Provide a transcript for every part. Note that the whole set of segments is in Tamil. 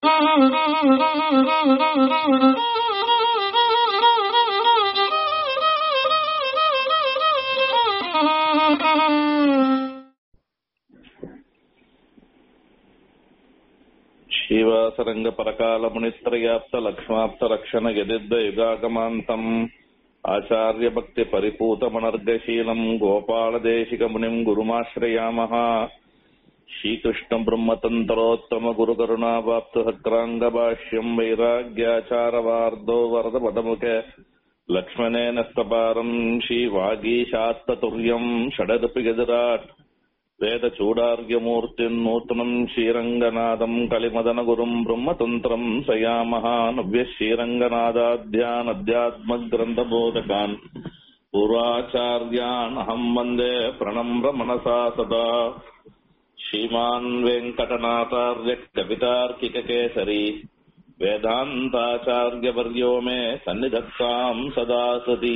శ్రీవాసరంగ పరకాల మునిత్రయాప్త లక్ష్మాప్త రక్షణ యదిద్ద యుగాగమాంతం ఆచార్య భక్తి పరిపూతమనర్గశీలం గోపాలదేశిక మునిం గురుమాశ్రయామః శ్రీకృష్ణ బ్రహ్మతంత్రోత్తమ గురు కరుణావాప్త సక్రాంగ భాష్యం వైరాగ్యాచారవార్దో వరద పదముఖ లక్ష్మణేన స్తపారం శ్రీవాగీశాత్తతుర్యం షడదపి గజరాట్ వేద చూడార్యమూర్తిం నూతనం శ్రీరంగనాదం కలిమదన గురుం బ్రహ్మతంత్రం సయామః నవ్య శ్రీరంగనాదాధ్యానధ్యాత్మగ్రంథబోధకాన్ పూర్వాచార్యాన్ అహం వందే ప్రణమ్ర మనసా సదా శ్రీమాన్ వెంకటనాథార్య కవితార్కికకేసరి వేదాంతాచార్యవర్యో మే సన్నిధత్తాం సదా సతీ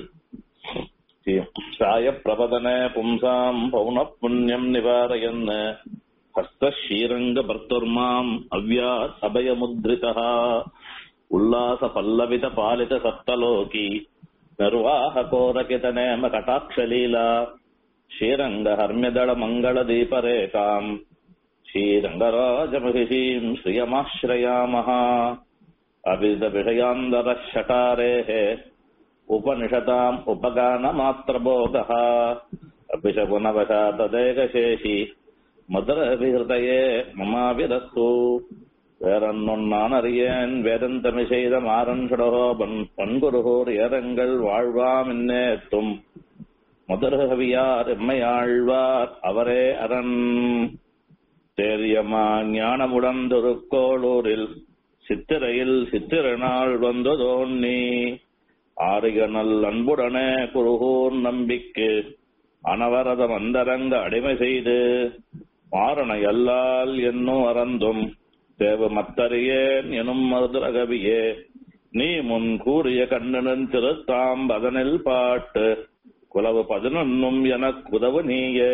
సాయ ప్రపదనే పుంసాం పౌన పుణ్యం నివారయన్ హస్తశీరంగ భర్తుర్మాం అవ్యాత్ అభయముద్రిత ఉల్లాస పల్లవిత పాలిత సప్తలోకి నిర్వాహకోరకిత నేమ కటాక్షలీలా శ్రీరంగ హర్మ్యదళ మంగళ దీపరేఖాం శ్రీరంగరాజమహిషీం శ్రియమాశ్రయామః అభిద విషయాందర షటారేః ఉపనిషతాम् उपगानमात्रबोधः अपि च पुनवशा तदेकशेषि மதுரவிகிருதையே மமாவிரஸ்து வேறொன்னான் அறியேன் வேதந்தமி செய்த மாறன் சுடகோபன் பண்குருகூர் ஏரங்கள் வாழ்வாம் இன்னேத்தும் மதுரகவியார் எம்மையாழ்வார் அவரே அரண் தேரியமா ஞானமுடன் திருக்கோளூரில் சித்திரையில் சித்திரநாள் வந்ததோன்னி ஆரியனல் அன்புடனே குருகூர் நம்பிக்கு அனவரத மந்தரங்க அடிமை செய்து மாறன எல்லால் என்னும் அறந்தும் தேவ மத்தறியேன் எனும் மதுரகவியே நீ முன் கூறிய கண்ணனன் திருத்தாம் பதனில் பாட்டு குலவு பதினொன்னும் எனக்கு உதவு நீயே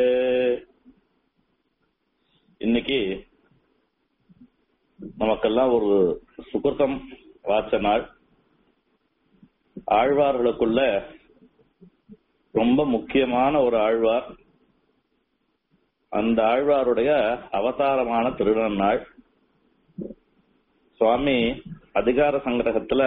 இன்னைக்கு நமக்கெல்லாம் ஒரு சுகிருத்தம் வாச்ச நாள் ஆழ்வார்களுக்குள்ள ரொம்ப முக்கியமான ஒரு ஆழ்வார் அந்த ஆழ்வாருடைய அவதாரமான திருநன்னாள் சுவாமி அதிகார சங்கிரகத்துல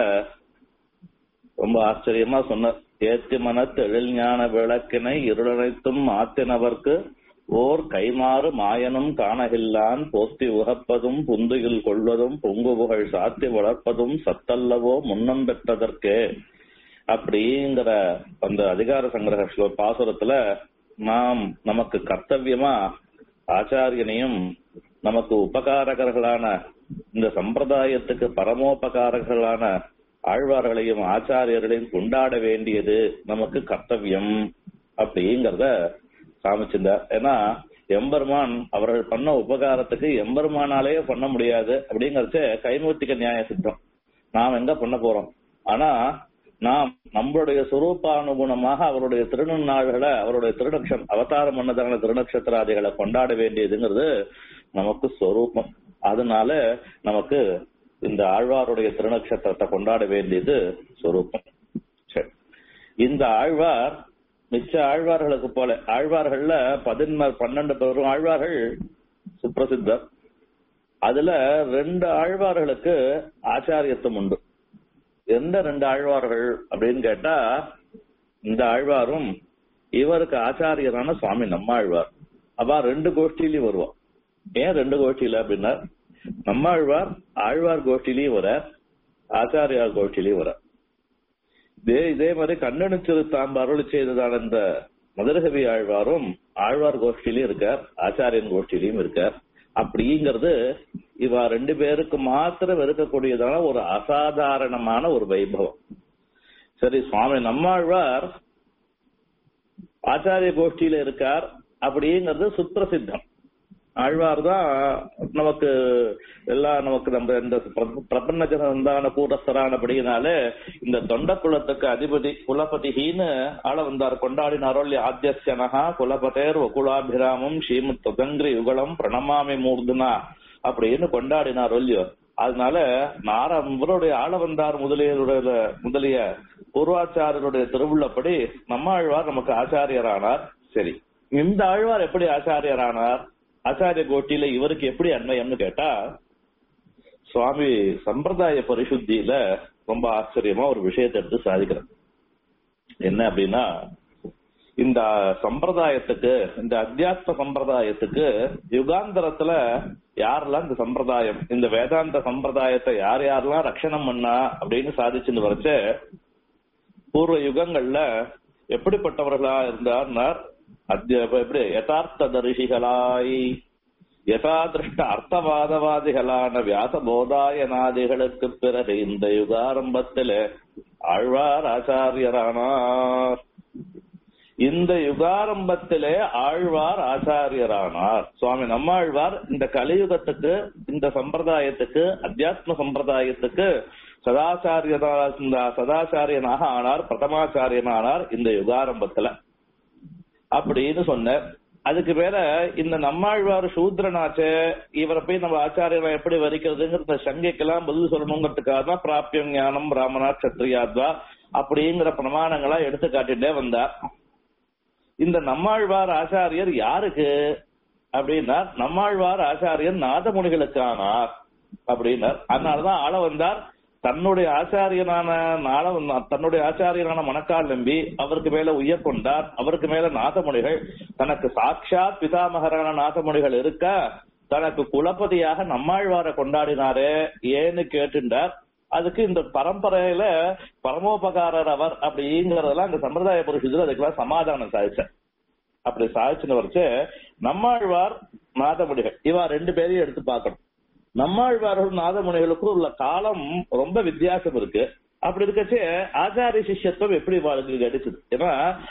ரொம்ப ஆச்சரியமா சொன்ன ஏத்தி மனத்து எழில்ஞான விளக்கினை இருளனைத்தும் ஆத்தினவர்க்கு ஓர் கைமாறு மாயனும் காணகில்லான் போத்தி உகப்பதும் புந்துகில் கொள்வதும் பொங்கு புகழ் சாத்தி வளர்ப்பதும் சத்தல்லவோ முன்னம் பெற்றதற்கே அப்படிங்கிற அந்த அதிகார சங்கிரக ஸ்லோ பாசுரத்துல நாம் நமக்கு கர்த்தவியமா ஆச்சாரியனையும் நமக்கு உபகாரகர்களான இந்த சம்பிரதாயத்துக்கு பரமோபகாரர்களான ஆழ்வார்களையும் ஆச்சாரியர்களையும் கொண்டாட வேண்டியது நமக்கு கர்த்தவியம் அப்படிங்கறத காமிச்சிருந்தார் ஏன்னா எம்பெருமான் அவர்கள் பண்ண உபகாரத்துக்கு எம்பெருமானாலே பண்ண முடியாது அப்படிங்கறத கைமூர்த்திக நியாய சித்தம் நாம் எங்க பண்ண போறோம் ஆனா நாம் நம்மளுடைய சுரூபானுகுணமாக அவருடைய திருநன்னாள்களை அவருடைய திருநக்ஷம் அவதாரம் பண்ணதான திருநக்ஷத்திராதிகளை கொண்டாட வேண்டியதுங்கிறது நமக்கு சொரூபம் அதனால நமக்கு இந்த ஆழ்வாருடைய திருநக்ஷத்திரத்தை கொண்டாட வேண்டியது சொரூபம் சரி இந்த ஆழ்வார் மிச்ச ஆழ்வார்களுக்கு போல ஆழ்வார்கள்ல பதின்மர் பன்னெண்டு பெரும் ஆழ்வார்கள் சுப்பிரசித்தர் அதுல ரெண்டு ஆழ்வார்களுக்கு ஆச்சாரியத்துவம் உண்டு எந்த ரெண்டு ஆழ்வார்கள் அப்படின்னு கேட்டா இந்த ஆழ்வாரும் இவருக்கு ஆச்சாரியரான சுவாமி நம்மாழ்வார் அவ ரெண்டு கோஷ்டிலையும் வருவான் ஏன் ரெண்டு கோஷ்டியில அப்படின்னா நம்மாழ்வார் ஆழ்வார் கோஷ்டிலையும் வர ஆச்சாரியார் கோஷ்டிலையும் வர இதே இதே மாதிரி கண்ணனு திருத்தாம்பு அருள் செய்ததான இந்த மதுரகவி ஆழ்வாரும் ஆழ்வார் கோஷ்டிலையும் இருக்கார் ஆச்சாரியன் கோஷ்டிலையும் இருக்கார் அப்படிங்கிறது இவ ரெண்டு பேருக்கு மாத்திரம் இருக்கக்கூடியதான ஒரு அசாதாரணமான ஒரு வைபவம் சரி சுவாமி நம்மாழ்வார் ஆச்சாரிய கோஷ்டியில இருக்கார் அப்படிங்கிறது சுப்பிரசித்தம் ஆழ்வார் தான் நமக்கு எல்லாம் நமக்கு நம்ம இந்த பிரபன்ன ஜனந்தான கூட்டஸ்தரான அப்படினாலே இந்த தொண்ட குலத்துக்கு அதிபதி குலபதின்னு ஆள வந்தார் கொண்டாடினாரோ ஆத்தியசனகா குலபதேர் வகுலாபிராமம் ஸ்ரீமுத் தொதங்கிரி யுகலம் பிரணமாமி மூர்துனா அப்படின்னு கொண்டாடினாரோ இல்லையோ அதனால நார இவருடைய ஆளவந்தார் முதலியருடைய முதலிய பூர்வாச்சாரியருடைய திருவுள்ளப்படி நம்ம ஆழ்வார் நமக்கு ஆச்சாரியரானார் சரி இந்த ஆழ்வார் எப்படி ஆச்சாரியரானார் ஆச்சாரிய கோட்டியில இவருக்கு எப்படி அன்வயம்னு கேட்டா சுவாமி சம்பிரதாய பரிசுத்தியில ரொம்ப ஆச்சரியமா ஒரு விஷயத்தை எடுத்து சாதிக்கிறார் என்ன அப்படின்னா இந்த சம்பிரதாயத்துக்கு இந்த அத்தியாத்ம சம்பிரதாயத்துக்கு யுகாந்தரத்துல யாரெல்லாம் இந்த சம்பிரதாயம் இந்த வேதாந்த சம்பிரதாயத்தை யார் யாரெல்லாம் ரட்சணம் பண்ணா அப்படின்னு சாதிச்சுன்னு வரைச்ச பூர்வ யுகங்கள்ல எப்படிப்பட்டவர்களா இருந்தார்னார் அத்திய எப்படி யதார்த்த தரிசிகளாய் யதாதிருஷ்ட அர்த்தவாதவாதிகளான வியாச போதாயனாதிகளுக்கு பிறகு இந்த யுகாரம்பத்தில ஆழ்வார் ஆச்சாரியரானார் இந்த யுகாரம்பத்திலே ஆழ்வார் ஆச்சாரியரானார் சுவாமி நம்மாழ்வார் இந்த கலியுகத்துக்கு இந்த சம்பிரதாயத்துக்கு அத்தியாத்ம சம்பிரதாயத்துக்கு சதாச்சாரியனா இந்த சதாச்சாரியனாக ஆனார் பிரதமாச்சாரியனானார் இந்த யுகாரம்பத்துல அப்படின்னு சொன்னார் அதுக்கு மேல இந்த நம்மாழ்வார் சூத்ரனாச்சே இவரை போய் நம்ம ஆச்சாரியனை எப்படி வரிக்கிறதுங்கிற சங்கைக்கெல்லாம் பதில் சொல்லணுங்கிறதுக்காக தான் பிராபியம் ஞானம் ராமநாத் சத்ரியாத்வா அப்படிங்கிற பிரமாணங்களா எடுத்து காட்டிட்டே வந்தார் இந்த நம்மாழ்வார் ஆச்சாரியர் யாருக்கு அப்படின்னா நம்மாழ்வார் ஆச்சாரியர் நாதமுனிகளுக்கானார் அப்படின்னார் அதனாலதான் ஆள வந்தார் தன்னுடைய ஆச்சாரியனான நாள தன்னுடைய ஆச்சாரியனான மணக்கால் நம்பி அவருக்கு மேல உயர் கொண்டார் அவருக்கு மேல நாதமுனிகள் தனக்கு சாட்சாத் பிதாமகரான நாதமுனிகள் இருக்க தனக்கு குலபதியாக நம்மாழ்வாரை கொண்டாடினாரே ஏன்னு கேட்டுண்டார் அதுக்கு இந்த பரம்பரையில பரமோபகாரர் அவர் அப்படிங்கறதெல்லாம் இந்த சம்பிரதாய புருஷத்துல அதுக்கெல்லாம் சமாதானம் சாதிச்சார் அப்படி சாதிச்சுன்னு வரைச்சு நம்மாழ்வார் நாதமுனிகள் இவா ரெண்டு பேரையும் எடுத்து பார்க்கணும் நம்மாழ்வார்கள் நாதமுனிகளுக்கும் உள்ள காலம் ரொம்ப வித்தியாசம் இருக்கு அப்படி இருக்கச்சே ஆச்சாரிய சிஷ்யத்துவம் எப்படி வாழ்க்கை கிடைச்சது ஏன்னா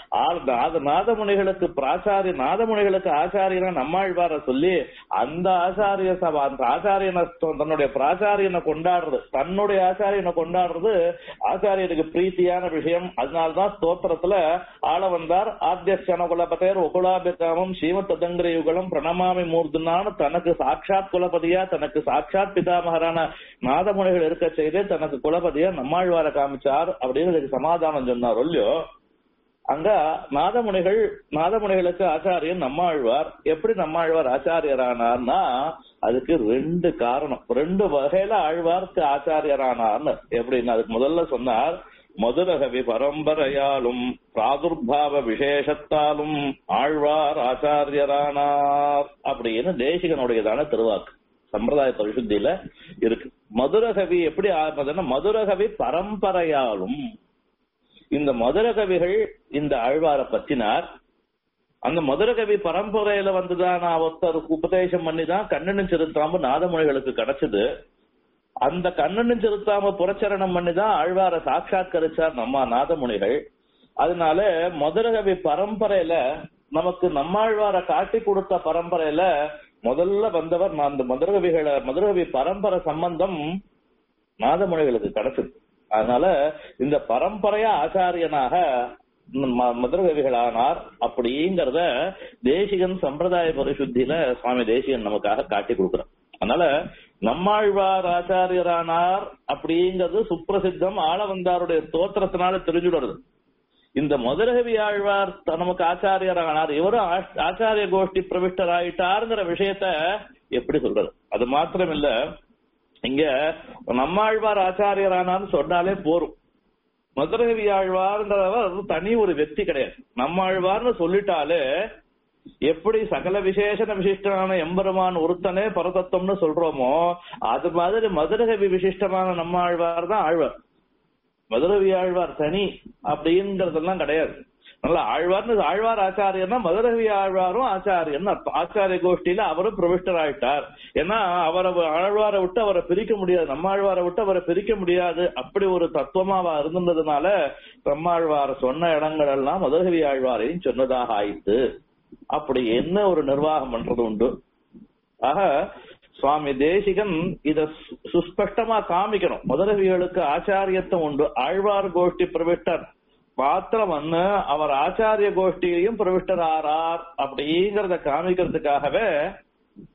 ஆ- நாதமுனிகளுக்கு பிராச்சாரிய நாதமுனிகளுக்கு ஆச்சாரியனா நம்மாழ்வார சொல்லி அந்த ஆச்சாரிய சபா அந்த ஆச்சாரியனை தன்னுடைய பிராச்சாரியனை கொண்டாடுறது தன்னுடைய ஆச்சாரியனை கொண்டாடுறது ஆச்சாரியனுக்கு பிரீத்தியான விஷயம் அதனால்தான் ஸ்தோத்திரத்துல ஆள வந்தார் ஆத்திய குலபதேர் உகுலாபிகாமம் ஸ்ரீமத் யுகலம் பிரணமாமி மூர்த்தினான்னு தனக்கு சாட்சாத் குலபதியா தனக்கு சாட்சாத் பிதாமகரான நாதமுனிகள் இருக்க செய்து தனக்கு குலபதியா நம்மாழ்வார காமிச்சார் அப்படின்னு இதுக்கு சமாதானம் சொன்னார் இல்லையோ அங்க நாதமுனிகள் நாதமுனிகளுக்கு ஆச்சாரியன் நம்மாழ்வார் எப்படி நம்மாழ்வார் ஆச்சாரியரானார்னா அதுக்கு ரெண்டு காரணம் ரெண்டு வகையில ஆழ்வார்க்கு ஆச்சாரியரானார்னு எப்படின்னு அதுக்கு முதல்ல சொன்னார் மதுரகவி பரம்பரையாலும் பிராதுர்பாவ விசேஷத்தாலும் ஆழ்வார் ஆச்சாரியரானார் அப்படின்னு தேசிகனுடையதான திருவாக்கு சம்பிரதாய பரிசுத்தியில இருக்கு மதுரகவி எப்படி ஆகுதுன்னா மதுரகவி பரம்பரையாலும் இந்த மதுரகவிகள் இந்த ஆழ்வாரை பற்றினார் அந்த மதுரகவி பரம்பரையில வந்துதான் நான் ஒருத்தருக்கு உபதேசம் பண்ணி தான் கண்ணனும் சிறுத்தாம நாதமொழிகளுக்கு கிடைச்சது அந்த கண்ணனும் சிறுத்தாம புரச்சரணம் பண்ணி தான் ஆழ்வார சாட்சாத்கரிச்சார் நம்ம நாதமுனிகள் அதனால மதுரகவி பரம்பரையில நமக்கு நம்மாழ்வார காட்டி கொடுத்த பரம்பரையில முதல்ல வந்தவர் நான் அந்த மதுரகவிகளை மதுரகவி பரம்பரை சம்பந்தம் நாதமுனிகளுக்கு கிடைச்சது அதனால இந்த பரம்பரையா ஆச்சாரியனாக ம- மதுரகவிகளானார் அப்படிங்கறத தேசிகன் சம்பிரதாய பரிசுத்தியில சுவாமி தேசிகன் நமக்காக காட்டி கொடுக்கிறார் அதனால நம்மாழ்வார் ஆச்சாரியரானார் அப்படிங்கிறது சுப்பிரசித்தம் ஆளவந்தாருடைய ஸ்தோத்திரத்தினால தெரிஞ்சுடுறது இந்த மதுரகவி ஆழ்வார் த- நமக்கு ஆச்சாரியரானார் இவரும் ஆ- ஆச்சாரிய கோஷ்டி பிரவிஷ்டர் ஆயிட்டாருங்கிற விஷயத்த எப்படி சொல்றது அது மாத்திரம் இல்ல இங்க நம்மாழ்வார் ஆச்சாரியரானான்னு சொன்னாலே போரும் மதுரகவி ஆழ்வார்ன்றவர் தனி ஒரு வெற்றி கிடையாது நம்மாழ்வார்னு சொல்லிட்டாலே எப்படி சகல விசேஷண விசிஷ்டமான எம்பெருமான் ஒருத்தனே பரதத்துவம்னு சொல்றோமோ அது மாதிரி மதுரகவி விசிஷ்டமான நம்ம ஆழ்வார் தான் ஆழ்வார் மதுரவி ஆழ்வார் தனி அப்படிங்கறதெல்லாம் கிடையாது நல்ல ஆழ்வார்னு ஆழ்வார் ஆச்சாரியர்னா மதுரவி ஆழ்வாரும் ஆச்சாரியன் அர்த்தம். ஆச்சாரிய கோஷ்டியில அவரும் பிரவிஷ்டர் ஆயிட்டார் ஏன்னா அவரை ஆழ்வாரை விட்டு அவரை பிரிக்க முடியாது நம்ம ஆழ்வாரை விட்டு அவரை பிரிக்க முடியாது அப்படி ஒரு தத்துவமா அவ இருந்ததுனால நம்மாழ்வார் சொன்ன இடங்கள் எல்லாம் மதுரவி ஆழ்வாரையும் சொன்னதாக ஆயிட்டு அப்படி என்ன ஒரு நிர்வாகம் பண்றது உண்டு ஆக சுவாமி தேசிகன் இத சு- சுஸ்பஷ்டமா காமிக்கணும் மதுரவிகளுக்கு ஆச்சாரியத்துவம் உண்டு ஆழ்வார் கோஷ்டி பிரவிஷ்டர் பாத்திரம் வந்து அவர் ஆச்சாரிய கோஷ்டியிலையும் பிரவிஷ்டர் ஆறார் அப்படிங்கறத காமிக்கிறதுக்காகவே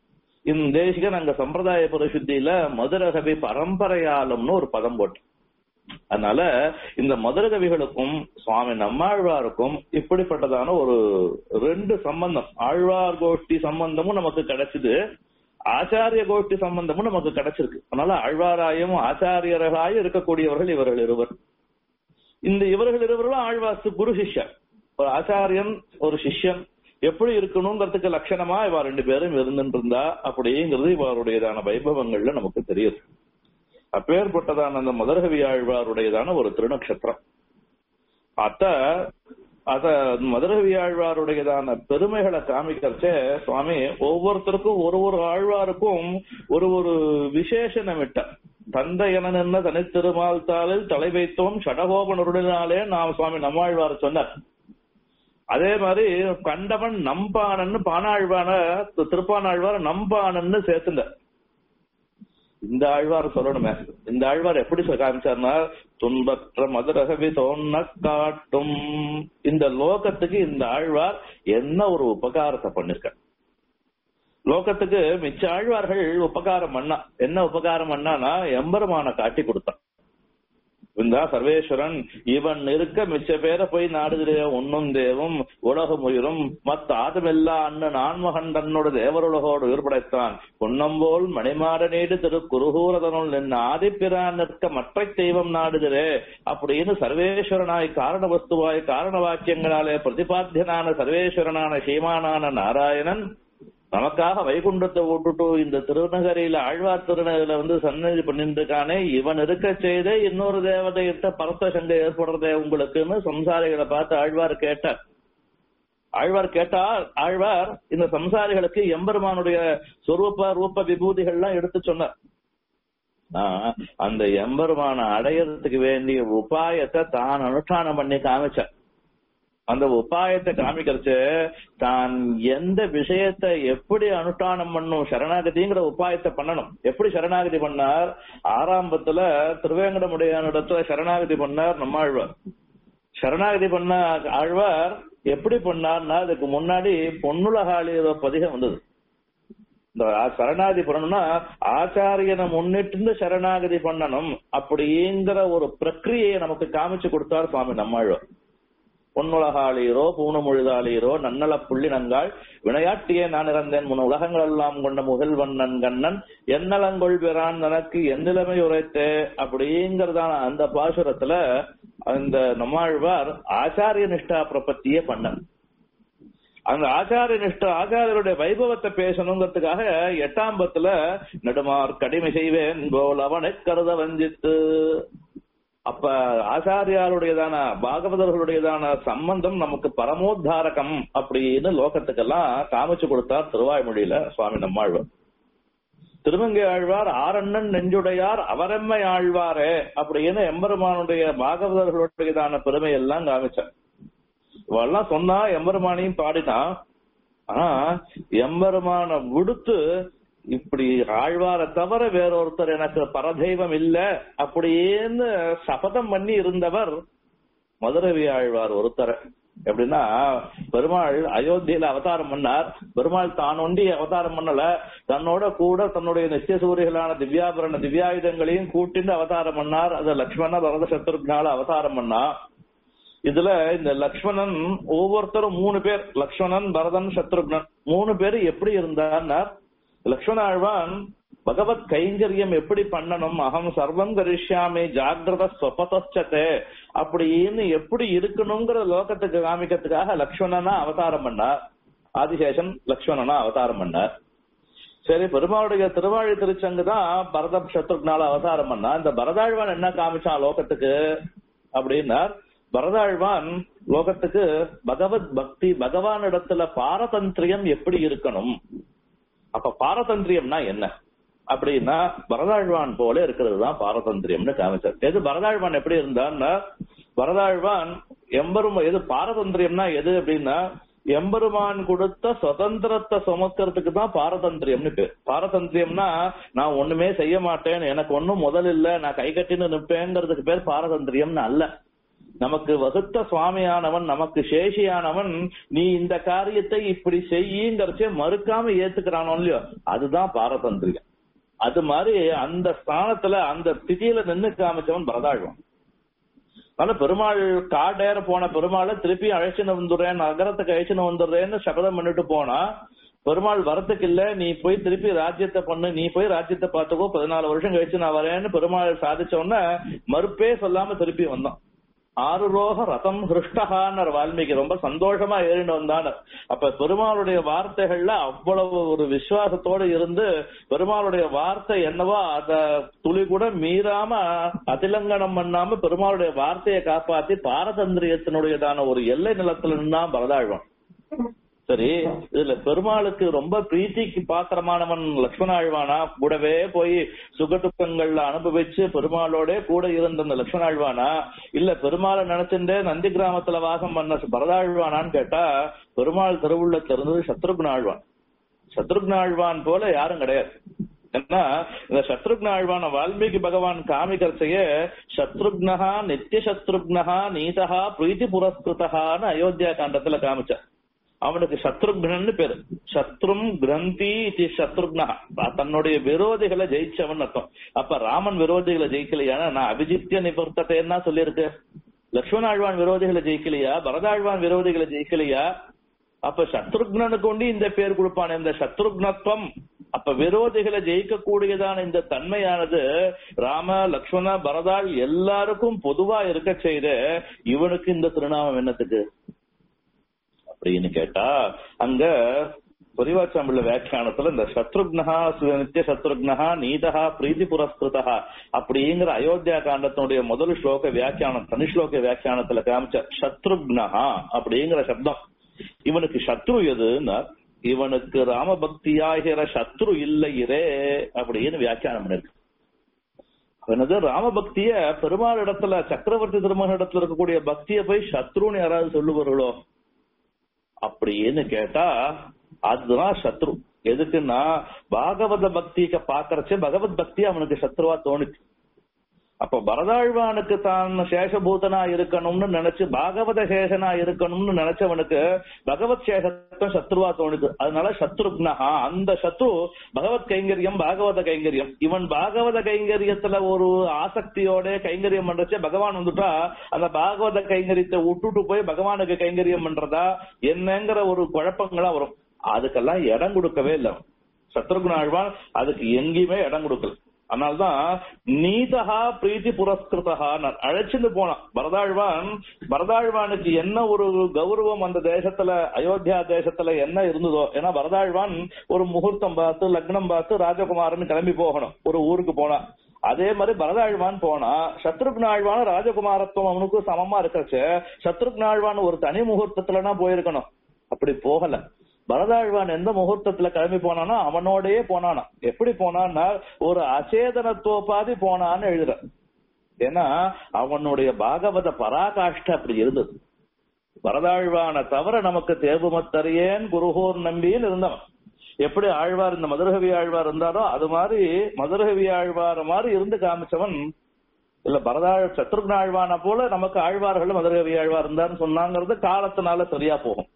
இந்த தேசிகன் அங்க சம்பிரதாய பரிசுத்தியில மதுரகவி பரம்பரையாலும்னு ஒரு பதம் போட்டு அதனால இந்த மதுர கவிகளுக்கும் சுவாமி நம்மாழ்வாருக்கும் இப்படிப்பட்டதான ஒரு ரெண்டு சம்பந்தம் ஆழ்வார் கோஷ்டி சம்பந்தமும் நமக்கு கிடைச்சது ஆச்சாரிய கோஷ்டி சம்பந்தமும் நமக்கு கிடைச்சிருக்கு அதனால ஆழ்வாராயும் ஆச்சாரியர்களாயும் இருக்கக்கூடியவர்கள் இவர்கள் இருவர் இந்த இவர்கள் இருவர்களும் ஆழ்வாசு குரு சிஷ்யன் ஒரு ஆச்சாரியன் ஒரு சிஷ்யன் எப்படி இருக்கணுங்கிறதுக்கு லட்சணமா இவா ரெண்டு பேரும் இருந்துட்டு இருந்தா அப்படிங்கிறது இவருடையதான வைபவங்கள்ல நமக்கு தெரியுது அப்பேற்பட்டதான அந்த மதுரகவி ஆழ்வாருடையதான ஒரு திருநக்ஷத்திரம் அத்த அத மதுரகவி ஆழ்வாருடையதான பெருமைகளை காமிக்கிறச்சே சுவாமி ஒவ்வொருத்தருக்கும் ஒரு ஒரு ஆழ்வாருக்கும் ஒரு ஒரு விசேஷனம் விட்ட தந்தை என நின்ன தனித்திருமால் தாளில் தலை வைத்தோம் சடகோபனருடனாலே நாம் சுவாமி நம்மாழ்வார் சொன்னார் அதே மாதிரி கண்டவன் நம்பானன்னு பானாழ்வான திருப்பானாழ்வார் நம்பானன்னு சேர்த்துட்டார் இந்த ஆழ்வார் சொல்லணுமே இந்த ஆழ்வார் எப்படி சொல்ல காமிச்சார்னா துன்பற்ற மதுரகவி தோன்ன காட்டும் இந்த லோகத்துக்கு இந்த ஆழ்வார் என்ன ஒரு உபகாரத்தை பண்ணிருக்க லோகத்துக்கு மிச்ச ஆழ்வார்கள் உபகாரம் பண்ணா என்ன உபகாரம் பண்ணானா எம்பெருமான காட்டி கொடுத்தான் இந்த சர்வேஸ்வரன் இவன் இருக்க மிச்ச பேரை போய் நாடுகிறே உண்ணும் தேவும் உலகம் உயிரும் மத்த ஆதமெல்லா அண்ணன் ஆன்மகன் தன்னோட தேவருலகோடு உயிர்படைத்தான் பொன்னம்போல் மணிமாட நீடு திரு குருகூரதனுள் நின்று ஆதிப்பிரான் நிற்க மற்ற தெய்வம் நாடுகிறே அப்படின்னு சர்வேஸ்வரனாய் காரண வஸ்துவாய் காரண வாக்கியங்களாலே பிரதிபாத்தியனான சர்வேஸ்வரனான சீமானான நாராயணன் நமக்காக வைகுண்டத்தை விட்டுட்டு இந்த திருநகரியில ஆழ்வார் திருநகரில வந்து சன்னதி பண்ணிட்டு இருக்கானே இவன் இருக்க செய்தே இன்னொரு தேவதையிட்ட பரத்த சண்டை ஏற்படுறதே உங்களுக்குன்னு சம்சாரிகளை பார்த்து ஆழ்வார் கேட்டார் ஆழ்வார் கேட்டார் ஆழ்வார் இந்த சம்சாரிகளுக்கு எம்பெருமானுடைய சொரூப ரூப விபூதிகள்லாம் எடுத்து சொன்னார் அந்த எம்பெருமான அடையறதுக்கு வேண்டிய உபாயத்தை தான் அனுஷ்டானம் பண்ணி காமிச்சார் அந்த உபாயத்தை காமிக்கிறச்சு தான் எந்த விஷயத்தை எப்படி அனுஷ்டானம் பண்ணும் சரணாகதிங்கிற உபாயத்தை பண்ணணும் எப்படி சரணாகதி பண்ணார் ஆரம்பத்துல திருவேங்கடமுடையானிடத்துல சரணாகதி பண்ணார் நம்மாழ்வார் சரணாகதி பண்ண ஆழ்வார் எப்படி பண்ணார்னா அதுக்கு முன்னாடி பொன்னுலகாளியத பதிகம் வந்தது இந்த சரணாகதி பண்ணணும்னா ஆச்சாரியனை முன்னிட்டு சரணாகதி பண்ணணும் அப்படிங்கிற ஒரு பிரக்கிரியை நமக்கு காமிச்சு கொடுத்தார் சுவாமி நம்மாழ்வார் பொன்னுலகாளீரோ பூணமொழிதாளீரோ நன்னல புள்ளி நங்காள் விளையாட்டியே நான் இறந்தேன் முன் உலகங்கள் எல்லாம் கொண்ட முகில்வண்ணன் கண்ணன் என்னலங்கொள் பெறான் தனக்கு எந்திலமை உரைத்தே அப்படிங்கறதான அந்த பாசுரத்துல அந்த நம்மாழ்வார் ஆச்சாரிய நிஷ்டா பிரபத்தியே பண்ண அந்த ஆச்சாரிய நிஷ்ட ஆச்சாரியருடைய வைபவத்தை பேசணுங்கிறதுக்காக எட்டாம் பத்துல நெடுமார் கடிமை செய்வேன் போல் அவனை கருத வஞ்சித்து அப்ப ஆச்சாரியாருடையதான பாகவதர்களுடையதான சம்பந்தம் நமக்கு பரமோத்தாரகம் அப்படின்னு லோகத்துக்கெல்லாம் காமிச்சு கொடுத்தார் திருவாய்மொழியில சுவாமி நம்மாழ்வார் திருமங்கை ஆழ்வார் ஆரண்ணன் நெஞ்சுடையார் அவரெம்மை ஆழ்வாரே அப்படின்னு எம்பெருமானுடைய பாகவதர்களுடையதான பெருமை எல்லாம் காமிச்சார் இவெல்லாம் சொன்னா எம்பெருமானையும் பாடினா ஆனா எம்பெருமான விடுத்து இப்படி ஆழ்வார தவிர வேறொருத்தர் எனக்கு பரதெய்வம் இல்ல அப்படின்னு சபதம் பண்ணி இருந்தவர் மதுரவி ஆழ்வார் ஒருத்தர் எப்படின்னா பெருமாள் அயோத்தியில அவதாரம் பண்ணார் பெருமாள் தான் ஒண்டி அவதாரம் பண்ணல தன்னோட கூட தன்னுடைய நித்திய சூரியர்களான திவ்யாபரண திவ்யாயுதங்களையும் கூட்டிட்டு அவதாரம் பண்ணார் அது லக்ஷ்மண பரத சத்ருக்னால அவதாரம் பண்ணா இதுல இந்த லக்ஷ்மணன் ஒவ்வொருத்தரும் மூணு பேர் லக்ஷ்மணன் பரதன் சத்ருக்னன் மூணு பேர் எப்படி இருந்தார்னா லக்ஷ்மண ஆழ்வான் பகவத் கைங்கரியம் எப்படி பண்ணணும் அகம் சர்வம் கரிஷ்யாமி ஜாகிரத ஸ்வபதச்சதே அப்படின்னு எப்படி இருக்கணுங்கிற லோகத்துக்கு காமிக்கிறதுக்காக லக்ஷ்மணனா அவதாரம் பண்ணார் ஆதிசேஷன் லக்ஷ்மணனா அவதாரம் பண்ணார் சரி பெருமாளுடைய திருவாழி திருச்சங்கு தான் பரத சத்ருக்னால அவதாரம் பண்ணா இந்த பரதாழ்வான் என்ன காமிச்சான் லோகத்துக்கு அப்படின்னார் பரதாழ்வான் லோகத்துக்கு பகவத் பக்தி பகவான் இடத்துல பாரதந்திரியம் எப்படி இருக்கணும் அப்ப பாரதந்திரியம்னா என்ன அப்படின்னா பரதாழ்வான் போல இருக்கிறது தான் பாரதந்திரியம்னு காமிச்சார் எது பரதாழ்வான் எப்படி இருந்தான்னா பரதாழ்வான் எம்பெரும் எது பாரதந்திரியம்னா எது அப்படின்னா எம்பெருமான் கொடுத்த சுதந்திரத்தை சுமக்கிறதுக்கு தான் பாரதந்திரியம்னு பேர் பாரதந்திரியம்னா நான் ஒண்ணுமே செய்ய மாட்டேன் எனக்கு ஒண்ணும் முதல் இல்ல நான் கை கட்டின்னு நிற்பேங்கிறதுக்கு பேர் பாரதந்திரியம்னு அல்ல நமக்கு வகுத்த சுவாமியானவன் நமக்கு சேஷியானவன் நீ இந்த காரியத்தை இப்படி செய்யுங்கிறச்சே மறுக்காம ஏத்துக்கிறானோ இல்லையோ அதுதான் பாரதந்திரியம் அது மாதிரி அந்த ஸ்தானத்துல அந்த ஸ்திதியில நின்னு காமிச்சவன் பரதாழ்வான் ஆனா பெருமாள் காடேற போன பெருமாளை திருப்பி அழைச்சுன்னு வந்துடுறேன் நகரத்துக்கு அழைச்சுன்னு வந்துடுறேன்னு சபதம் பண்ணிட்டு போனா பெருமாள் வரத்துக்கு இல்ல நீ போய் திருப்பி ராஜ்யத்தை பண்ணு நீ போய் ராஜ்யத்தை பார்த்துக்கோ பதினாலு வருஷம் கழிச்சு நான் வரேன்னு பெருமாள் சாதிச்ச உடனே மறுப்பே சொல்லாம திருப்பி வந்தான் ஆறு ரோக ரதம் ஹிருஷ்டகான்னு வால்மீகி ரொம்ப சந்தோஷமா ஏறிண்டு வந்தான அப்ப பெருமாளுடைய வார்த்தைகள்ல அவ்வளவு ஒரு விசுவாசத்தோட இருந்து பெருமாளுடைய வார்த்தை என்னவோ அத துளி கூட மீறாம அதிலங்கனம் பண்ணாம பெருமாளுடைய வார்த்தையை காப்பாத்தி பாரதந்திரியத்தினுடையதான ஒரு எல்லை நிலத்துல நின்னா பரதாழ்வான் சரி இதுல பெருமாளுக்கு ரொம்ப பிரீத்திக்கு பாத்திரமானவன் லக்ஷ்மண ஆழ்வானா கூடவே போய் சுகதுக்கங்கள்ல அனுபவிச்சு பெருமாளோட கூட இருந்த அந்த லக்ஷ்மண ஆழ்வானா இல்ல பெருமாளை நினைச்சுட்டே நந்தி கிராமத்துல வாசம் பண்ண பரதாழ்வானான்னு கேட்டா பெருமாள் திருவுள்ளத்துல இருந்தது சத்ருக்ன ஆழ்வான் சத்ருக்ன ஆழ்வான் போல யாரும் கிடையாது ஏன்னா இந்த சத்ருக்ன ஆழ்வான வால்மீகி பகவான் காமிக்கிறச்சையே சத்ருக்னஹா நித்திய சத்ருக்னஹா நீதஹா பிரீத்தி புரஸ்கிருதஹான்னு அயோத்தியா காண்டத்துல காமிச்சார் அவனுக்கு சத்ருக்னன்னு பேரு சத்ரும் கிரந்தி இது சத்ருக்னா தன்னுடைய விரோதிகளை ஜெயிச்சவன் அர்த்தம் அப்ப ராமன் விரோதிகளை ஜெயிக்கலையா நான் அபிஜித்திய நிபர்த்தத்தைன்னா சொல்லியிருக்கு லக்ஷ்மண ஆழ்வான் விரோதிகளை ஜெயிக்கலையா பரதாழ்வான் விரோதிகளை ஜெயிக்கலையா அப்ப சத்ருக்னனுக்கு கொண்டு இந்த பேர் கொடுப்பான் இந்த சத்ருக்னத்துவம் அப்ப விரோதிகளை ஜெயிக்கக்கூடியதான இந்த தன்மையானது ராம லக்ஷ்மண பரதாள் எல்லாருக்கும் பொதுவா இருக்க செய்த இவனுக்கு இந்த திருநாமம் என்னத்துக்கு அப்படின்னு கேட்டா அங்க பொறிவாச்சாம்பிள்ள வியாக்கியானத்துல இந்த சத்ருக்னஹா நித்திய சத்ருக்னஹா நீதஹா பிரீதி புரஸ்கிருதா அப்படிங்கிற அயோத்தியா காண்டத்தினுடைய முதல் ஸ்லோக வியாக்கியானம் தனி ஸ்லோக வியாக்கியானத்துல காமிச்ச சத்ருக்னஹா அப்படிங்கிற சப்தம் இவனுக்கு சத்ரு எதுன்னா இவனுக்கு ராமபக்தியாகிற சத்ரு இல்லையிரே அப்படின்னு வியாக்கியானம் பண்ணிருக்கு என்னது ராமபக்திய பெருமாள் இடத்துல சக்கரவர்த்தி திருமண இடத்துல இருக்கக்கூடிய பக்திய போய் சத்ருன்னு யாராவது சொல்லுவார்களோ அப்படின்னு கேட்டா அதுதான் சத்ரு எதுக்குன்னா பாகவத பக்திக்க பாக்குறச்சே பகவத் பக்தி அவனுக்கு சத்ருவா தோணுச்சு அப்ப பரதாழ்வானுக்கு தான் சேஷபூதனா இருக்கணும்னு நினைச்சு பாகவத சேஷனா இருக்கணும்னு நினைச்சவனுக்கு பகவத் சேஷத்துவம் சத்ருவா தோணுது அதனால சத்ருக்னஹா அந்த சத்ரு பகவத் கைங்கரியம் பாகவத கைங்கரியம் இவன் பாகவத கைங்கரியத்துல ஒரு ஆசக்தியோட கைங்கரியம் பண்றச்சே பகவான் வந்துட்டா அந்த பாகவத கைங்கரியத்தை விட்டுட்டு போய் பகவானுக்கு கைங்கரியம் பண்றதா என்னங்கிற ஒரு குழப்பங்களா வரும் அதுக்கெல்லாம் இடம் கொடுக்கவே இல்லை சத்ருகுண ஆழ்வான் அதுக்கு எங்கேயுமே இடம் கொடுக்கல அதனால்தான் நீதஹா பிரீத்தி புரஸ்கிருதா அழைச்சிட்டு போனான் பரதாழ்வான் பரதாழ்வானுக்கு என்ன ஒரு கௌரவம் அந்த தேசத்துல அயோத்தியா தேசத்துல என்ன இருந்ததோ ஏன்னா பரதாழ்வான் ஒரு முகூர்த்தம் பார்த்து லக்னம் பார்த்து ராஜகுமாரன் கிளம்பி போகணும் ஒரு ஊருக்கு போனா அதே மாதிரி பரதாழ்வான் போனா சத்ருக்ன ஆழ்வான் ராஜகுமாரத்துவம் அவனுக்கு சமமா இருக்கச்சு சத்ருக்ன ஆழ்வான் ஒரு தனி முகூர்த்தத்துலனா போயிருக்கணும் அப்படி போகல பரதாழ்வான் எந்த முகூர்த்தத்துல கிளம்பி போனானோ அவனோடயே போனானா எப்படி போனான்னா ஒரு அச்சேதனத்துவப்பாதி போனான்னு எழுதுற ஏன்னா அவனுடைய பாகவத பராகாஷ்ட அப்படி இருந்தது பரதாழ்வான தவிர நமக்கு தேவுமத்தறியேன் குருகோர் நம்பின்னு இருந்தவன் எப்படி ஆழ்வார் இந்த மதுரகவி ஆழ்வார் இருந்தாரோ அது மாதிரி மதுரகவி ஆழ்வார் மாதிரி இருந்து காமிச்சவன் இல்ல பரதாழ் சத்ருக்ன ஆழ்வான போல நமக்கு ஆழ்வார்கள் மதுரகவி ஆழ்வார் இருந்தாருன்னு சொன்னாங்கிறது காலத்தினால சரியா போகும்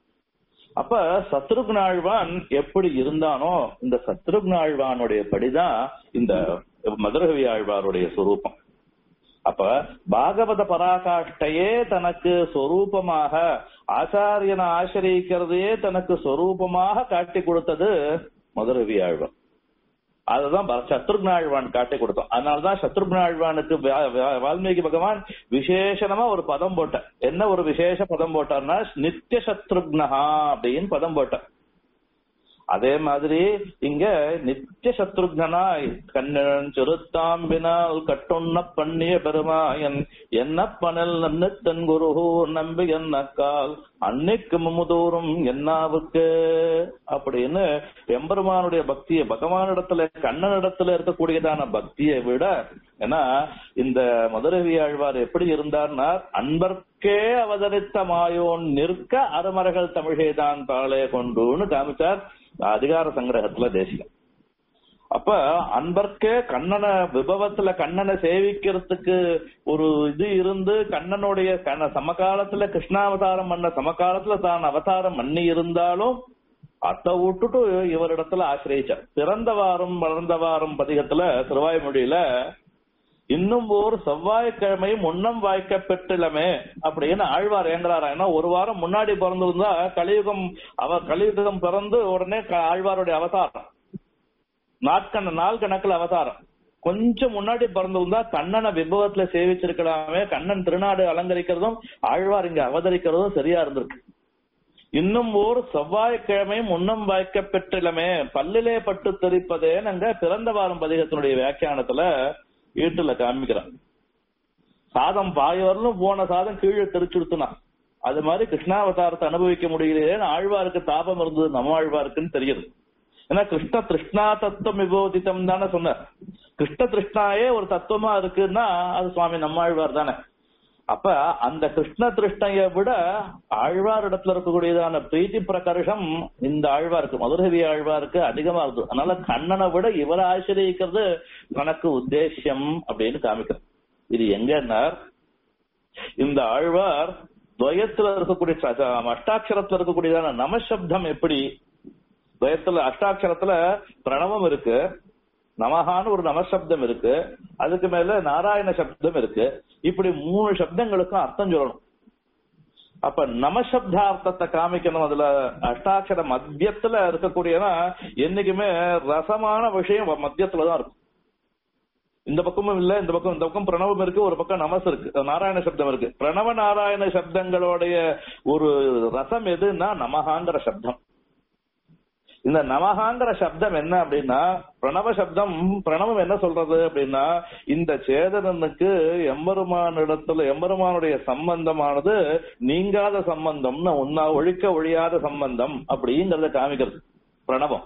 அப்ப சத்ருக்ன ஆழ்வான் எப்படி இருந்தானோ இந்த சத்ருக்ன ஆழ்வானுடைய படிதான் இந்த மதுரகவி ஆழ்வாருடைய சொரூபம் அப்ப பாகவத பராகாஷ்டையே தனக்கு சொரூபமாக ஆச்சாரியனை ஆசிரியக்கிறதையே தனக்கு சொரூபமாக காட்டி கொடுத்தது மதுரவி ஆழ்வான் அதுதான் சத்ருக்னாழ்வான் காட்டி கொடுத்தோம் அதனாலதான் சத்ருக்னாழ்வானுக்கு வால்மீகி பகவான் விசேஷமா ஒரு பதம் போட்ட என்ன ஒரு விசேஷ பதம் போட்டார்னா நித்திய சத்ருக்னஹா அப்படின்னு பதம் போட்டார் அதே மாதிரி இங்க நித்திய சத்ருக்னாய் கண்ணன் சிறுத்தாம்பினால் கட்டுண்ண பண்ணிய பெருமாயன் என்ன பனல் நன்னு தன் குரு நம்பி என்னக்கால் அன்னைக்கு முமுதூரும் என்னாவுக்கு அப்படின்னு எம்பெருமானுடைய பக்தியை பகவானிடத்துல கண்ணனிடத்துல இருக்கக்கூடியதான பக்தியை விட ஏன்னா இந்த மதுரவி ஆழ்வார் எப்படி இருந்தார்னா அன்பர்க்கே அவதரித்த மாயோன் நிற்க அருமறைகள் தமிழேதான் தாளே கொண்டுன்னு காமிச்சார் அதிகார சங்கிரகத்துல தேசியம் அப்ப அன்பர்க்கே கண்ணனை விபவத்துல கண்ணனை சேவிக்கிறதுக்கு ஒரு இது இருந்து கண்ணனுடைய கண்ண சமகாலத்துல கிருஷ்ணாவதாரம் பண்ண சமகாலத்துல தான் அவதாரம் பண்ணி இருந்தாலும் அத்தை விட்டுட்டு இவரிடத்துல ஆசிரியிச்சார் பிறந்த வாரம் வளர்ந்த வாரம் பதிகத்துல திருவாய்மொழியில இன்னும் ஒரு செவ்வாய்க்கிழமை முன்னம் வாய்க்க பெற்றிலமே அப்படின்னு ஆழ்வார் ஏங்குறாரா ஏன்னா ஒரு வாரம் முன்னாடி பிறந்திருந்தா கலியுகம் அவர் கலியுகம் பிறந்து உடனே க- ஆழ்வாருடைய அவதாரம் நாட்கண நாள் கணக்குல அவதாரம் கொஞ்சம் முன்னாடி பிறந்திருந்தா கண்ணனை விபவத்துல சேவிச்சிருக்கலாமே கண்ணன் திருநாடு அலங்கரிக்கிறதும் ஆழ்வார் இங்க அவதரிக்கிறதும் சரியா இருந்திருக்கு இன்னும் ஓர் செவ்வாய்க்கிழமை முன்னம் வாய்க்க பெற்றிலமே பல்லிலே பட்டு தெரிப்பதே நாங்க பிறந்த வாரம் பதிகத்தினுடைய வியாக்கியானத்துல வீட்டுல காமிக்கிறோம் சாதம் பாயவரலும் போன சாதம் கீழே தெரிச்சுடுத்துனா அது மாதிரி கிருஷ்ணாவதாரத்தை அனுபவிக்க முடியலையேன்னு ஆழ்வாருக்கு தாபம் இருந்தது நம்ம ஆழ்வாருக்குன்னு தெரியுது ஏன்னா கிருஷ்ண திருஷ்ணா தத்துவம் விபோதித்தம் தானே சொன்னார் கிருஷ்ண திருஷ்ணாயே ஒரு தத்துவமா இருக்குன்னா அது சுவாமி நம்மாழ்வார் தானே அப்ப அந்த கிருஷ்ண திருஷ்ணையை விட ஆழ்வார் இடத்துல இருக்கக்கூடியதான பிரீத்தி பிரகர்ஷம் இந்த ஆழ்வாருக்கு மதுரவி ஆழ்வாருக்கு அதிகமா இருக்கு அதனால கண்ணனை விட இவரை ஆசிரியக்கிறது தனக்கு உத்தேசியம் அப்படின்னு காமிக்கிறது இது எங்கன்னா இந்த ஆழ்வார் துவயத்துல இருக்கக்கூடிய ச- ச- அஷ்டாட்சரத்துல இருக்கக்கூடியதான நமசப்தம் எப்படி துவயத்துல அஷ்டாட்சரத்துல பிரணவம் இருக்கு நமகான்னு ஒரு நமசப்தம் இருக்கு அதுக்கு மேல நாராயண சப்தம் இருக்கு இப்படி மூணு சப்தங்களுக்கும் அர்த்தம் சொல்லணும் அப்ப நமசப்தார்த்தத்தை காமிக்கணும் அதுல அஷ்டாட்சர மத்தியத்துல இருக்கக்கூடியனா என்னைக்குமே ரசமான விஷயம் மத்தியத்துல தான் இருக்கும் இந்த பக்கமும் இல்ல இந்த பக்கம் இந்த பக்கம் பிரணவம் இருக்கு ஒரு பக்கம் நமஸ் இருக்கு நாராயண சப்தம் இருக்கு பிரணவ நாராயண சப்தங்களுடைய ஒரு ரசம் எதுன்னா நமகாங்கிற சப்தம் இந்த நமகாங்கிற சப்தம் என்ன அப்படின்னா பிரணவ சப்தம் பிரணவம் என்ன சொல்றது அப்படின்னா இந்த சேதனனுக்கு எம்பெருமான் இடத்துல எம்பெருமானுடைய சம்பந்தமானது நீங்காத சம்பந்தம்னு உன்னா ஒழிக்க ஒழியாத சம்பந்தம் அப்படிங்கறத காமிக்கிறது பிரணவம்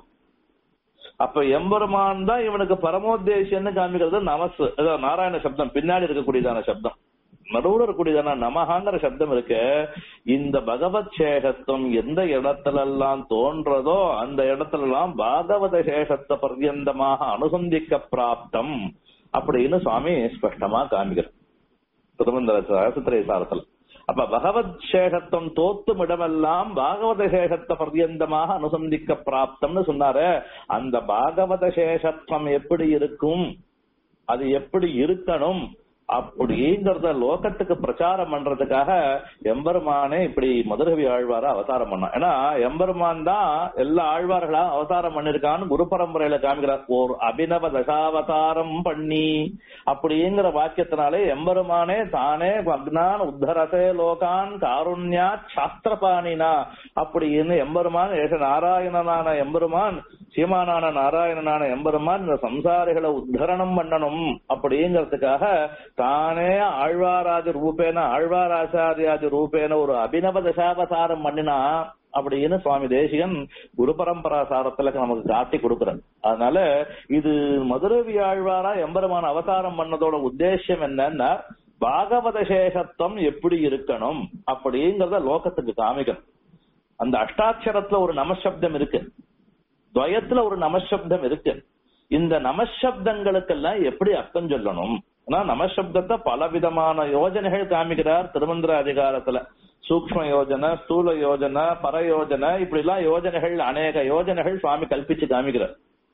அப்ப எம்பெருமான் தான் இவனுக்கு பரமோத்தேசியன்னு காமிக்கிறது நமஸ் அதாவது நாராயண சப்தம் பின்னாடி இருக்கக்கூடியதான சப்தம் நடுவுல இருக்கக்கூடியதான நமகாங்கிற சப்தம் இருக்கு இந்த பகவத் சேஷத்துவம் எந்த இடத்துல எல்லாம் தோன்றதோ அந்த இடத்துல எல்லாம் பாகவத சேஷத்தை பர்யந்தமாக அனுசந்திக்க பிராப்தம் அப்படின்னு சுவாமி ஸ்பஷ்டமா காமிக்கிறார் திருமந்திர சஹசிரே சாரத்துல அப்ப பகவத் சேஷத்துவம் தோத்தும் இடமெல்லாம் பாகவத சேஷத்தை பர்யந்தமாக அனுசந்திக்க பிராப்தம்னு சொன்னாரு அந்த பாகவத சேஷத்துவம் எப்படி இருக்கும் அது எப்படி இருக்கணும் அப்படிங்கறத லோகத்துக்கு பிரச்சாரம் பண்றதுக்காக எம்பெருமானே இப்படி மதுரவி ஆழ்வார அவதாரம் பண்ணான் ஏன்னா எம்பெருமான் தான் எல்லா ஆழ்வார்களா அவதாரம் பண்ணிருக்கான்னு குரு பரம்பரையில காமிக்கிறார் ஒரு அபிநவ தசாவதாரம் பண்ணி அப்படிங்கிற வாக்கியத்தினாலே எம்பெருமானே தானே அக்னான் உத்தரசே லோகான் காருண்யா சாஸ்திரபாணினா அப்படின்னு எம்பெருமான் ஏஷ நாராயணனான எம்பெருமான் சீமானான நாராயணனான எம்பெருமான் இந்த சம்சாரிகளை உத்தரணம் பண்ணணும் அப்படிங்கிறதுக்காக தானே ஆழ்வாராஜ ரூபேன ஆழ்வாராச்சாரியாதி ரூபேன ஒரு அபிநவ தசாவதாரம் பண்ணினா அப்படின்னு சுவாமி தேசிகன் குரு பரம்பரா சாரத்துல நமக்கு காட்டி கொடுக்கிறார் அதனால இது மதுரவி ஆழ்வாரா எம்பெருமான் அவதாரம் பண்ணதோட உத்தேசம் என்னன்னா பாகவத சேஷத்துவம் எப்படி இருக்கணும் அப்படிங்கறத லோகத்துக்கு காமிக்கணும் அந்த அஷ்டாட்சரத்துல ஒரு நமசப்தம் இருக்கு துவயத்துல ஒரு நமசப்தம் இருக்கு இந்த நமசப்தங்களுக்கெல்லாம் எப்படி அர்த்தம் சொல்லணும் ஆனா நமசப்தத்தை பல விதமான யோஜனைகள் காமிக்கிறார் திருமந்திர அதிகாரத்துல சூக்ம யோஜனை ஸ்தூல யோஜனை பரயோஜனை இப்படி எல்லாம் யோஜனைகள் அநேக யோஜனைகள் சுவாமி கல்பிச்சு காமிக்கிறார்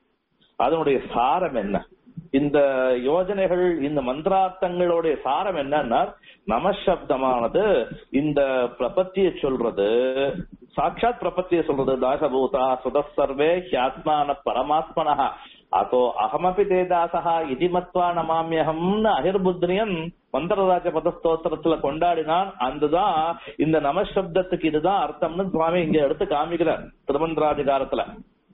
அதனுடைய சாரம் என்ன இந்த யோஜனைகள் இந்த மந்திரார்த்தங்களுடைய சாரம் என்னன்னா நமசப்தமானது இந்த பிரபத்திய சொல்றது சாட்சாத் பிரபத்திய சொல்றது தாசபூதா சுதசர்வே ஹியாத்மான பரமாத்மனா அதோ அகமபி தே தாசகா இதி மத்வா நமாமியகம்னு அகிர்புத்ரியன் மந்திரராஜ பதஸ்தோத்திரத்துல கொண்டாடினான் அதுதான் இந்த நமசப்தத்துக்கு இதுதான் அர்த்தம்னு சுவாமி இங்க எடுத்து காமிக்கிறார் திருமந்திராதிகாரத்துல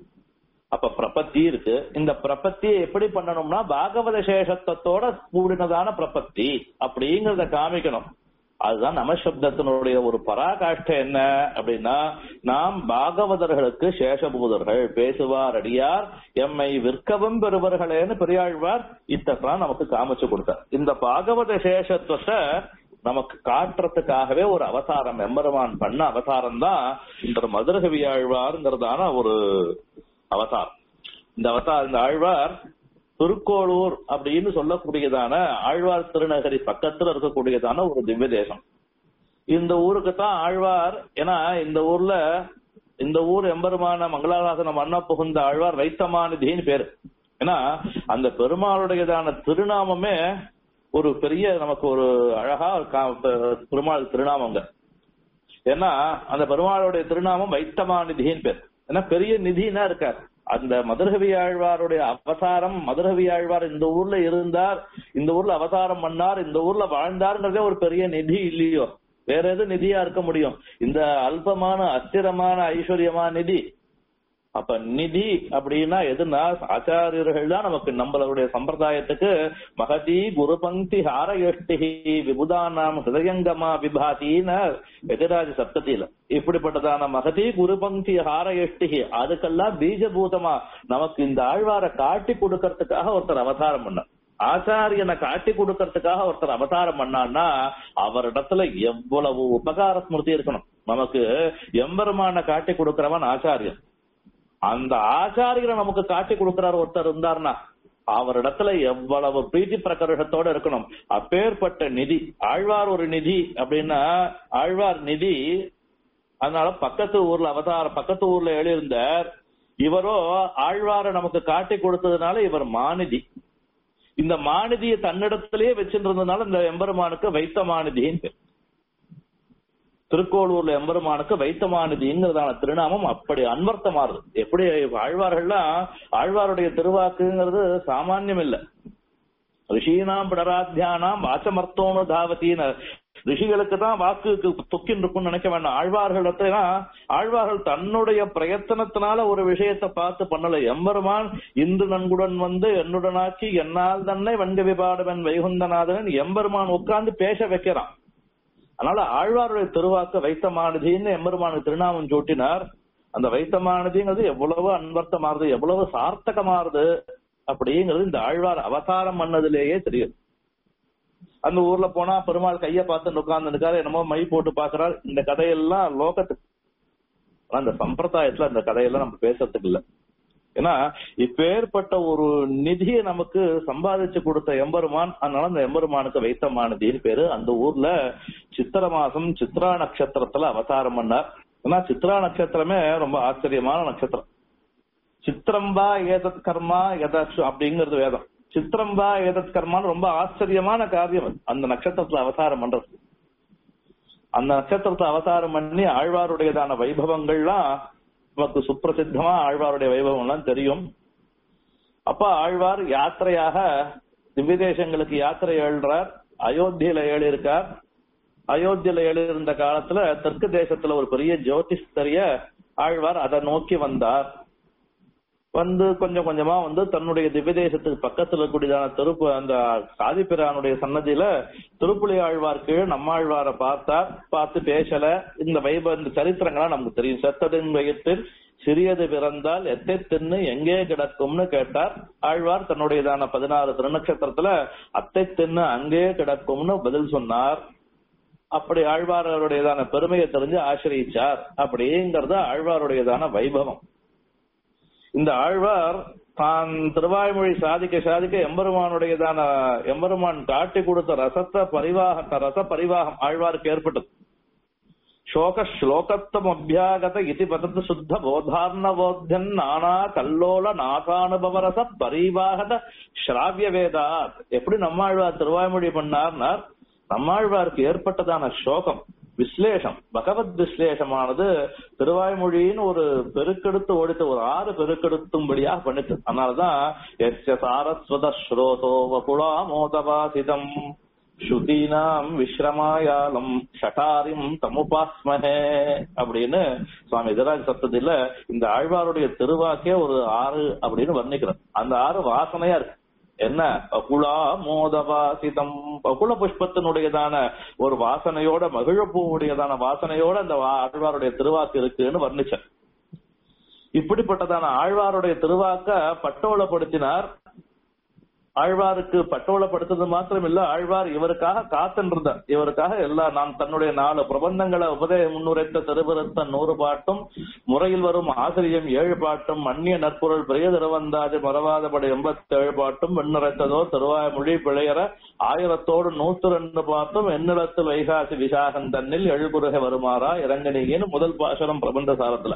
அப்ப பிரபத்தி இருக்கு இந்த பிரபத்தியை எப்படி பண்ணணும்னா பாகவத சேஷத்தோட கூடினதான பிரபத்தி அப்படிங்கறத காமிக்கணும் அதுதான் நமசப்தத்தினுடைய ஒரு பராகாஷ்ட என்ன அப்படின்னா நாம் பாகவதர்களுக்கு சேஷபூதர்கள் பேசுவார் அடியார் எம்மை விற்கவும் பெறுவர்களேன்னு பெரியாழ்வார் இத்தான் நமக்கு காமிச்சு கொடுத்தார் இந்த பாகவத சேஷத்துவத்தை நமக்கு காட்டுறதுக்காகவே ஒரு அவதாரம் எம்பெருமான் பண்ண அவதாரம் தான் இந்த மதுரகவி ஆழ்வாருங்கிறதான ஒரு அவதாரம் இந்த அவதார் இந்த ஆழ்வார் திருக்கோளூர் அப்படின்னு சொல்லக்கூடியதான ஆழ்வார் திருநகரி பக்கத்துல இருக்கக்கூடியதான ஒரு திவ்ய தேசம் இந்த ஊருக்கு தான் ஆழ்வார் ஏன்னா இந்த ஊர்ல இந்த ஊர் எம்பெருமான மங்களாசாசனம் மன்ன புகுந்த ஆழ்வார் வைத்தமாநிதின்னு பேரு ஏன்னா அந்த பெருமாளுடையதான திருநாமமே ஒரு பெரிய நமக்கு ஒரு அழகா ஒரு கா- பெருமாள் திருநாமங்க ஏன்னா அந்த பெருமாளுடைய திருநாமம் வைத்தமாநிதின்னு பேர் ஏன்னா பெரிய நிதினா இருக்கார் அந்த மதுரகவி ஆழ்வாருடைய அவதாரம் மதுரகவி ஆழ்வார் இந்த ஊர்ல இருந்தார் இந்த ஊர்ல அவதாரம் பண்ணார் இந்த ஊர்ல வாழ்ந்தாருங்கிறதே ஒரு பெரிய நிதி இல்லையோ வேற எது நிதியா இருக்க முடியும் இந்த அல்பமான அஸ்திரமான ஐஸ்வர்யமான நிதி அப்ப நிதி அப்படின்னா எதுனா ஆச்சாரியர்கள் தான் நமக்கு நம்மளுடைய சம்பிரதாயத்துக்கு மகதி குரு பங்கி ஹாரயஷ்டி விபுதானாம் ஹிருதயங்கமா விபாத்தின்னு எதிராஜ சப்தத்தில இப்படிப்பட்டதான மகதி குரு பங்கி ஹாரயஷ்டி அதுக்கெல்லாம் பீஜபூதமா நமக்கு இந்த ஆழ்வாரை காட்டி கொடுக்கறதுக்காக ஒருத்தர் அவதாரம் பண்ணார் ஆச்சாரியனை காட்டி கொடுக்கறதுக்காக ஒருத்தர் அவதாரம் பண்ணான்னா அவரிடத்துல எவ்வளவு உபகார ஸ்மிருதி இருக்கணும் நமக்கு எம்பெருமான காட்டி கொடுக்கிறவன் ஆச்சாரியன் அந்த ஆச்சாரியரை நமக்கு காட்டி கொடுக்கிறார் ஒருத்தர் இருந்தார்னா அவரிடத்துல எவ்வளவு பிரீத்தி பிரகர்ஷத்தோட இருக்கணும் அப்பேற்பட்ட நிதி ஆழ்வார் ஒரு நிதி அப்படின்னா ஆழ்வார் நிதி அதனால பக்கத்து ஊர்ல அவதார பக்கத்து ஊர்ல எழுதியிருந்தார் இவரோ ஆழ்வாரை நமக்கு காட்டி கொடுத்ததுனால இவர் மாநிதி இந்த மாநிதியை தன்னிடத்திலேயே வச்சிருந்ததுனால இந்த எம்பெருமானுக்கு வைத்த மாநிதின்னு பேர் திருக்கோளூர்ல எம்பெருமானுக்கு வைத்தமானதிங்கிறதான திருநாமம் அப்படி அன்வர்த்தமாறுது எப்படி ஆழ்வார்கள்லாம் ஆழ்வாருடைய திருவாக்குங்கிறது சாமானியம் இல்ல ரிஷீனாம் பிடராத்தியானாம் வாசமர்த்தோனு தாவத்தின்னு ரிஷிகளுக்கு தான் வாக்கு தொக்கின் இருக்கும்னு நினைக்க வேண்டாம் ஆழ்வார்களிடத்துல ஆழ்வார்கள் தன்னுடைய பிரயத்தனத்தினால ஒரு விஷயத்தை பார்த்து பண்ணல எம்பெருமான் இன்று நன்குடன் வந்து என்னுடனாக்கி என்னால் தன்னை வண்டி விபாடுவன் வைகுந்தநாதன் எம்பெருமான் உட்கார்ந்து பேச வைக்கிறான் அதனால ஆழ்வாருடைய திருவாக்கு வைத்தமானதின்னு எம்பெருமானுக்கு திருநாமம் சூட்டினார் அந்த வைத்தமானதிங்கிறது எவ்வளவு அன்வர்த்தமாறுது எவ்வளவு சார்த்தகமாறுது அப்படிங்கிறது இந்த ஆழ்வார் அவதாரம் பண்ணதுலேயே தெரியும் அந்த ஊர்ல போனா பெருமாள் கைய பார்த்து உட்கார்ந்து இருக்காரு என்னமோ மை போட்டு பாக்குறாரு இந்த கதையெல்லாம் லோகத்துக்கு ஆனா இந்த சம்பிரதாயத்துல இந்த கதையெல்லாம் நம்ம பேசுறதுக்கு இல்ல ஏன்னா இப்பேற்பட்ட ஒரு நிதியை நமக்கு சம்பாதிச்சு கொடுத்த எம்பெருமான் அதனால அந்த எம்பெருமானுக்கு வைத்தமானதின்னு பேரு அந்த ஊர்ல சித்திர மாசம் சித்ரா நட்சத்திரத்துல அவதாரம் பண்ணார் ஏன்னா சித்ரா நட்சத்திரமே ரொம்ப ஆச்சரியமான நட்சத்திரம் சித்திரம்பா ஏதத் கர்மா எதாச்சு அப்படிங்கிறது வேதம் சித்திரம்பா ஏதத் கர்மான்னு ரொம்ப ஆச்சரியமான காரியம் அது. அந்த நட்சத்திரத்துல அவதாரம் பண்றது அந்த நட்சத்திரத்துல அவதாரம் பண்ணி ஆழ்வாருடையதான வைபவங்கள்லாம் நமக்கு சுப்பிரசித்தமா ஆழ்வாருடைய வைபவம் எல்லாம் தெரியும் அப்ப ஆழ்வார் யாத்திரையாக திவ்ய தேசங்களுக்கு யாத்திரை எழுறார் அயோத்தியில ஏழிருக்கார் அயோத்தியில எழுதிருந்த காலத்துல தெற்கு தேசத்துல ஒரு பெரிய ஜோதிஷ்தரிய ஆழ்வார் அதை நோக்கி வந்தார் வந்து கொஞ்சம் கொஞ்சமா வந்து தன்னுடைய திவ்ய தேசத்துக்கு பக்கத்துல இருக்கக்கூடியதான திருப்பு அந்த சாதிப்பிரானுடைய சன்னதியில திருப்புலி ஆழ்வார் கீழ் நம்மாழ்வாரை பார்த்தார் பார்த்து பேசல இந்த வைப இந்த சரித்திரங்கள்லாம் நமக்கு தெரியும் செத்ததின் வயிற்றில் சிறியது பிறந்தால் எத்தை தின்னு எங்கே கிடக்கும்னு கேட்டார் ஆழ்வார் தன்னுடையதான பதினாறு திருநட்சத்திரத்துல அத்தை தின்னு அங்கே கிடக்கும்னு பதில் சொன்னார் அப்படி ஆழ்வாருடையதான பெருமையை தெரிஞ்சு ஆசிரியிச்சார் அப்படிங்கறது ஆழ்வாருடையதான வைபவம் இந்த ஆழ்வார் தான் திருவாய்மொழி சாதிக்க சாதிக்க எம்பெருமானுடையதான எம்பெருமான் காட்டி கொடுத்த ரசத்த பரிவாக ரச பரிவாகம் ஆழ்வாருக்கு ஏற்பட்டது ಶೋಕ ಶ್ಲೋಕತ್ವಂ ಅಭ್ಯಾಗತ ಇತಿ ಪತತ ಶುದ್ಧ ಬೋಧಾರ್ಣಬೋಧ್ಯನ್ ನಾನಾ ಕಲ್ಲೋಲ ನಾಸಾನುಭವ ರಸ பரிவாகத ஸ்ராவிய வேதாத் எப்படி நம்மாழ்வார் திருவாய்மொழி பண்ணார்னார் நம்மாழ்வாருக்கு ஏற்பட்டதான சோகம் விஸ்லேஷம் பகவத் விஸ்லேஷமானது திருவாய்மொழின்னு ஒரு பெருக்கெடுத்து ஓடித்து ஒரு ஆறு பெருக்கெடுத்தும்படியாக பண்ணிட்டு அதனாலதான் எஸ்ய சாரஸ்வத ஸ்ரோதோ வகுளா மோதவாசிதம் ஸ்ருதீனாம் விஸ்ரமாயாலம் ஷட்டாரிம் தமுபாஸ்மஹே அப்படின்னு சுவாமி இதராஜ் சப்தத்தில இந்த ஆழ்வாருடைய திருவாக்கே ஒரு ஆறு அப்படின்னு வர்ணிக்கிறார் அந்த ஆறு வாசனையா இருக்கு என்ன பகுளா மோதவாசிதம் பகுள புஷ்பத்தினுடையதான ஒரு வாசனையோட மகிழப்பூவுடையதான வாசனையோட அந்த வா- ஆழ்வாருடைய திருவாக்கு இருக்குன்னு வர்ணிச்சார் இப்படிப்பட்டதான ஆழ்வாருடைய திருவாக்க பட்டோலப்படுத்தினார் ஆழ்வாருக்கு பட்டோலப்படுத்துறது மாத்திரம் இல்ல ஆழ்வார் இவருக்காக காத்துன்றார் இவருக்காக எல்லா நான் தன்னுடைய நாலு பிரபந்தங்களை உபதேச முன்னுரைத்த திருபுரத்த நூறு பாட்டும் முறையில் வரும் ஆசிரியம் ஏழு பாட்டும் அந்நிய நற்பொருள் பெரிய திருவந்தாதி மறவாதபடி எண்பத்தி ஏழு பாட்டும் வெண்ணுரைத்ததோ திருவாய் மொழி பிழையற ஆயிரத்தோடு நூத்து ரெண்டு பாட்டும் எண்ணிலத்து வைகாசி விசாகன் தன்னில் எழுகுருக வருமாறா இறங்கணிகின்னு முதல் பாசனம் பிரபந்த சாரத்துல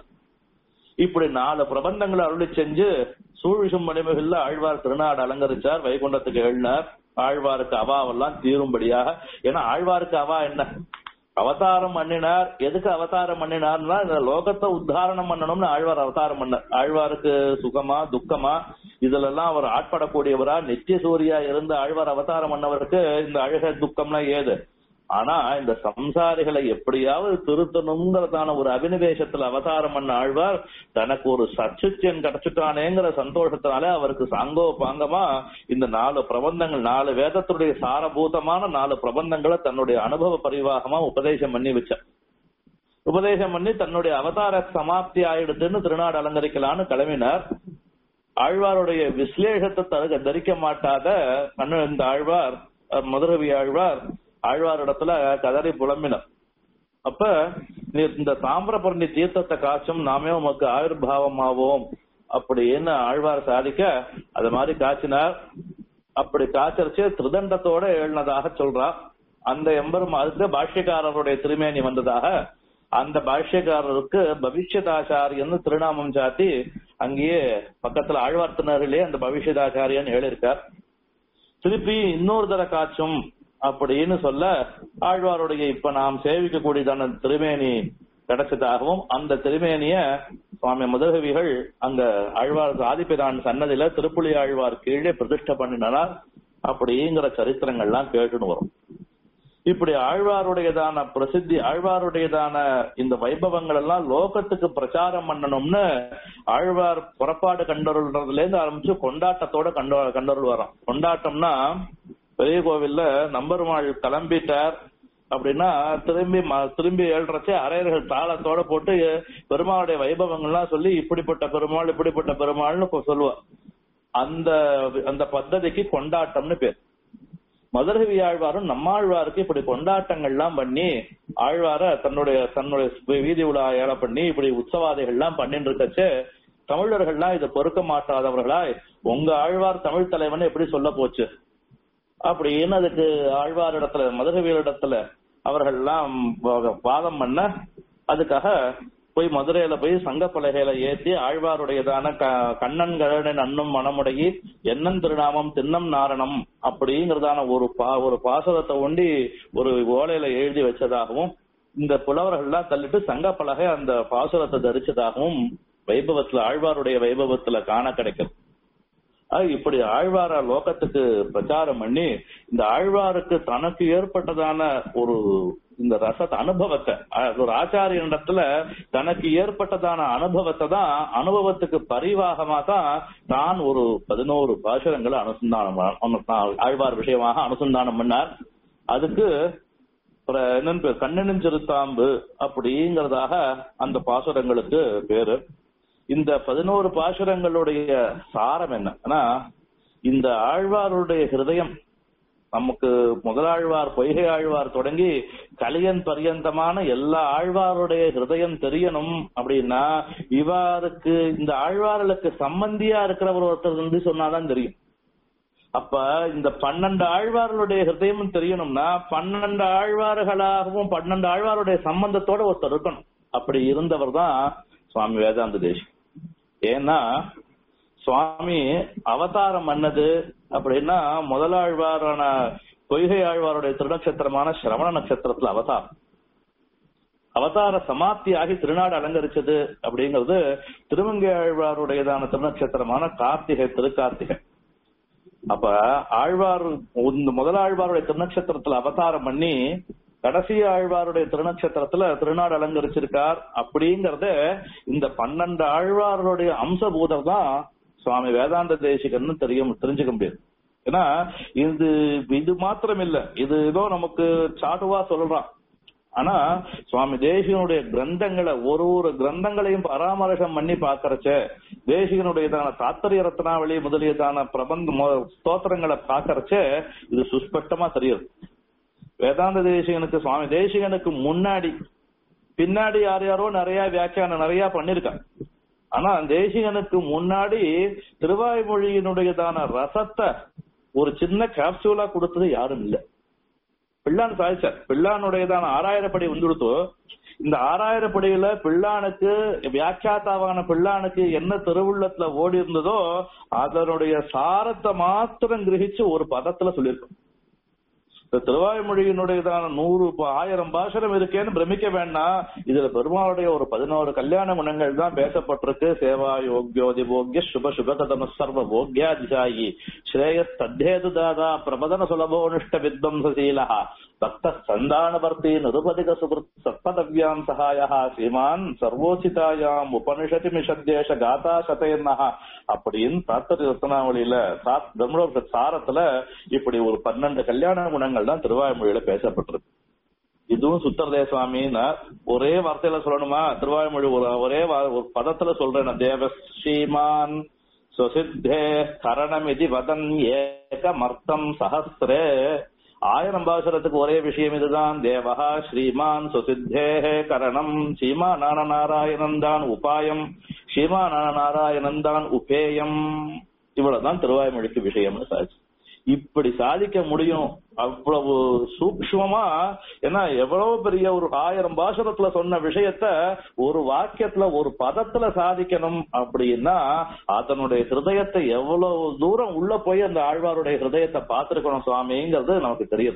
இப்படி நாலு பிரபந்தங்களை அருளி செஞ்சு சூழிசும் மணிமகிழ்ல ஆழ்வார் திருநாடு அலங்கரிச்சார் வைகுண்டத்துக்கு எழுனார் ஆழ்வாருக்கு அவாவெல்லாம் தீரும்படியாக ஏன்னா ஆழ்வாருக்கு அவா என்ன அவதாரம் பண்ணினார் எதுக்கு அவதாரம் பண்ணினார்னா இந்த லோகத்தை உத்தாரணம் பண்ணணும்னு ஆழ்வார் அவதாரம் பண்ணார் ஆழ்வாருக்கு சுகமா துக்கமா இதுல எல்லாம் அவர் ஆட்படக்கூடியவரா நித்திய சூரியா இருந்து ஆழ்வார் அவதாரம் பண்ணவருக்கு இந்த அழக துக்கம்லாம் ஏது ஆனா இந்த சம்சாரிகளை எப்படியாவது திருத்தணுங்கிறதான ஒரு அபினிவேசத்துல அவதாரம் பண்ண ஆழ்வார் தனக்கு ஒரு சச்சுத்தியன் கிடைச்சிட்டானேங்கிற சந்தோஷத்தினால அவருக்கு சாங்கோ பாங்கமா இந்த நாலு பிரபந்தங்கள் நாலு வேதத்துடைய சாரபூதமான நாலு பிரபந்தங்களை தன்னுடைய அனுபவ பரிவாகமா உபதேசம் பண்ணி வச்சார் உபதேசம் பண்ணி தன்னுடைய அவதார சமாப்தி ஆயிடுதுன்னு திருநாடு அலங்கரிக்கலான்னு கிளம்பினார் ஆழ்வாருடைய விஸ்லேஷத்தை தருக தரிக்க மாட்டாத கண்ணு இந்த ஆழ்வார் அஹ், மதுரவி ஆழ்வார் ஆழ்வார் இடத்துல கதறி புலம்பினார் அப்ப நீ இந்த தாமிரபரணி தீர்த்தத்தை காய்ச்சும் நாமே உமக்கு ஆயுர்பாவமாவோம் அப்படின்னு ஆழ்வார் சாதிக்க அது மாதிரி காய்ச்சினார் அப்படி காய்ச்சரிச்சு திருதண்டத்தோட எழுனதாக சொல்றா அந்த எம்பெரும் அதுக்கு பாஷ்யக்காரருடைய திருமேனி வந்ததாக அந்த பாஷ்யக்காரருக்கு பவிஷ்யதாச்சாரியன்னு திருநாமம் சாத்தி அங்கேயே பக்கத்துல ஆழ்வார் திருநகரிலே அந்த பவிஷ்யதாச்சாரியன் எழுதியிருக்கார் திருப்பி இன்னொரு தர காட்சும் அப்படின்னு சொல்ல ஆழ்வாருடைய இப்ப நாம் சேவிக்கக்கூடியதான திருமேனி கிடைச்சதாகவும் அந்த திருமேனிய சுவாமி முதகவிகள் அங்க ஆழ்வார் ஆதிப்பிரான் சன்னதியில திருப்புலி ஆழ்வார் கீழே பிரதிஷ்டை பண்ணினார் அப்படிங்கிற சரித்திரங்கள்லாம் கேட்டுன்னு வரும் இப்படி ஆழ்வாருடையதான பிரசித்தி ஆழ்வாருடையதான இந்த வைபவங்கள் எல்லாம் லோகத்துக்கு பிரச்சாரம் பண்ணணும்னு ஆழ்வார் புறப்பாடு கண்டருள்றதுல இருந்து ஆரம்பிச்சு கொண்டாட்டத்தோட கண்டு கண்டருள் வரோம் கொண்டாட்டம்னா பெரிய கோவில்ல நம்பெருமாள் கிளம்பிட்டார் அப்படின்னா திரும்பி ம- திரும்பி ஏழ்றச்சே அரையர்கள் தாளத்தோட போட்டு பெருமாளுடைய வைபவங்கள்லாம் சொல்லி இப்படிப்பட்ட பெருமாள் இப்படிப்பட்ட பெருமாள்னு கொ- சொல்லுவா அந்த அந்த பద్ధதிக்கு கொண்டாட்டம்னு பேர் மதுரவி ஆழ்வாரும் நம்மாழ்வாருக்கு இப்படி கொண்டாட்டங்கள்லாம் பண்ணி ஆழ்வார தன்னுடைய தன்னுடைய வீதி உலா ஏழை பண்ணி இப்படி உற்சவாதைகள்லாம் பண்ணிட்டு இருக்கச்சு தமிழர்கள்லாம் இதை பொறுக்க மாட்டாதவர்களாய் உங்க ஆழ்வார் தமிழ் தலைவன் எப்படி சொல்ல போச்சு அப்படின்னு அதுக்கு ஆழ்வார் இடத்துல மதுரவியல் இடத்துல அவர்கள் எல்லாம் வாதம் பண்ண அதுக்காக போய் மதுரையில போய் சங்க பலகையில ஏத்தி ஆழ்வாருடையதான க- கண்ணன் கழனின் அன்னும் மனமுடையி எண்ணன் திருநாமம் தின்னம் நாரணம் அப்படிங்கறதான ஒரு பா ஒரு பாசகத்தை ஒண்டி ஒரு ஓலையில எழுதி வச்சதாகவும் இந்த புலவர்கள்லாம் தள்ளிட்டு சங்க பலகை அந்த பாசுரத்தை தரிச்சதாகவும் வைபவத்துல ஆழ்வாருடைய வைபவத்துல காண கிடைக்கும் ஆக இப்படி ஆழ்வார லோகத்துக்கு பிரச்சாரம் பண்ணி இந்த ஆழ்வாருக்கு தனக்கு ஏற்பட்டதான ஒரு இந்த ரச அனுபவத்தை அஹ், ஒரு ஆச்சாரியனிடத்துல தனக்கு ஏற்பட்டதான அனுபவத்தை தான் அனுபவத்துக்கு பரிவாகமா தான் தான் ஒரு பதினோரு பாசுரங்களை அனுசந்தானம் பண்ண- அனு- ஆழ்வார் விஷயமாக அனுசந்தானம் பண்ணார் அதுக்கு அப்புறம் என்னன்னு பேர் கண்ணனின் சிறுத்தாம்பு அப்படிங்கறதாக அந்த பாசுரங்களுக்கு பேரு இந்த பதினோரு பாசுரங்களுடைய சாரம் என்ன ஆனா இந்த ஆழ்வாருடைய ஹிருதயம் நமக்கு முதலாழ்வார் பொய்கை ஆழ்வார் தொடங்கி கலியன் பரியந்தமான எல்லா ஆழ்வாருடைய ஹிருதயம் தெரியணும் அப்படின்னா இவாருக்கு இந்த ஆழ்வார்களுக்கு சம்பந்தியா இருக்கிறவர் ஒருத்தர் வந்து சொன்னாதான் தெரியும் அப்ப இந்த பன்னெண்டு ஆழ்வார்களுடைய ஹிருதயமும் தெரியணும்னா பன்னெண்டு ஆழ்வார்களாகவும் பன்னெண்டு ஆழ்வாருடைய சம்பந்தத்தோட ஒருத்தர் இருக்கணும் அப்படி இருந்தவர் தான் சுவாமி வேதாந்த தேசி ஏன்னா சுவாமி அவதாரம் பண்ணது அப்படின்னா முதலாழ்வாரான பொய்கை ஆழ்வாருடைய திருநட்சத்திரமான சிரவண நட்சத்திரத்துல அவதாரம் அவதார சமாப்தியாகி திருநாடு அலங்கரிச்சது அப்படிங்கிறது திருமங்கை ஆழ்வாருடையதான திருநட்சத்திரமான கார்த்திகை திருக்கார்த்திகை அப்ப ஆழ்வார் இந்த முதலாழ்வாருடைய திருநட்சத்திரத்துல அவதாரம் பண்ணி கடைசி ஆழ்வாருடைய திருநட்சத்திரத்துல திருநாடு அலங்கரிச்சிருக்கார் அப்படிங்கறத இந்த பன்னெண்டு ஆழ்வாருடைய அம்சபூதம் தான் சுவாமி வேதாந்த தேசிகன்னு தெரியும் தெரிஞ்சுக்க முடியாது ஏன்னா இது இது மாத்திரம் இல்ல இது ஏதோ நமக்கு சாட்டுவா சொல்றான் ஆனா சுவாமி தேசிகனுடைய கிரந்தங்களை ஒரு ஒரு கிரந்தங்களையும் பராமரிசம் பண்ணி பாக்குறச்ச தேசிகனுடையதான தாத்தரிய ரத்னாவளி முதலியதான பிரபந்த மொ- ஸ்தோத்திரங்களை பாக்குறச்ச இது சுஸ்பஷ்டமா தெரியுது வேதாந்த தேசிகனுக்கு சுவாமி தேசிகனுக்கு முன்னாடி பின்னாடி யார் யாரோ நிறைய வியாக்கியானம் நிறைய பண்ணிருக்காங்க ஆனா தேசிகனுக்கு முன்னாடி திருவாய்மொழியினுடையதான ரசத்தை ஒரு சின்ன கேப்சூலா கொடுத்தது யாரும் இல்ல பிள்ளான் சாதிச்சார் பிள்ளானுடையதான ஆறாயிரப்படி வந்துடுத்தோ இந்த ஆறாயிரப்படியில பிள்ளானுக்கு வியாக்கியாத்தாவான பிள்ளானுக்கு என்ன திருவுள்ளத்துல ஓடி இருந்ததோ அதனுடைய சாரத்தை மாத்திரம் கிரகிச்சு ஒரு பதத்துல சொல்லியிருக்கோம் இந்த திருவாய்மொழியினுடையதான நூறு ப- ஆயிரம் பாசனம் இருக்கேன்னு பிரமிக்க வேண்டாம் இதுல பெருமாளுடைய ஒரு பதினோரு கல்யாண குணங்கள் தான் பேசப்பட்டிருக்கு சேவா யோக்யோதி போக்ய சுப சுபகதம சர்வ போக்யாதிசாயி ஸ்ரேயஸ் தத்தேது தாதா பிரபதன சுலபோனிஷ்ட வித்வம்சீல பக்த சந்தானவர்த்தி நிருபதிக சுகிருத் சத்பதவ்யாம் சகாய ஸ்ரீமான் சர்வோசிதாயாம் உபனிஷதி மிஷத்தேஷ காதா சதயர்ணா அப்படின்னு தாத்தரி ரத்னாவளியில சாத் தர்மரோக சாரத்துல இப்படி ஒரு பன்னெண்டு கல்யாண குணங்கள் தான் திருவாய்மொழியில பேசப்பட்டிருக்கு இதுவும் சுத்தரதே சுவாமின்னா ஒரே வார்த்தையில சொல்லணுமா திருவாய்மொழி ஒரு ஒரே வா- ஒரு பதத்துல சொல்றேன் நான். தேவ ஸ்ரீமான் சுசித்தே கரணமிதி வதன் ஏகமர்த்தம் சஹஸ்ரே ஆயிரம் பாசுரத்துக்கு ஒரே விஷயம் இதுதான் தேவஹா ஸ்ரீமான் சுசித்தே கரணம் ஸ்ரீமானான நாராயணன் தான் உபாயம் ஸ்ரீமானான நாராயணன் தான் உபேயம் இவ்வளவுதான் திருவாய்மொழிக்கு விஷயம்னு சாட்சி இப்படி சாதிக்க முடியும் அவ்வளவு சூக்ஷ்மமா ஏன்னா எவ்வளவு பெரிய ஒரு ஆயிரம் பாசுரத்துல சொன்ன விஷயத்த ஒரு வாக்கியத்துல ஒரு பதத்துல சாதிக்கணும் அப்படின்னா அதனுடைய ஹிருதயத்தை எவ்வளவு தூரம் உள்ள போய் அந்த ஆழ்வாருடைய ஹிருதயத்தை பார்த்திருக்கணும் சுவாமிங்கிறது நமக்கு தெரியுது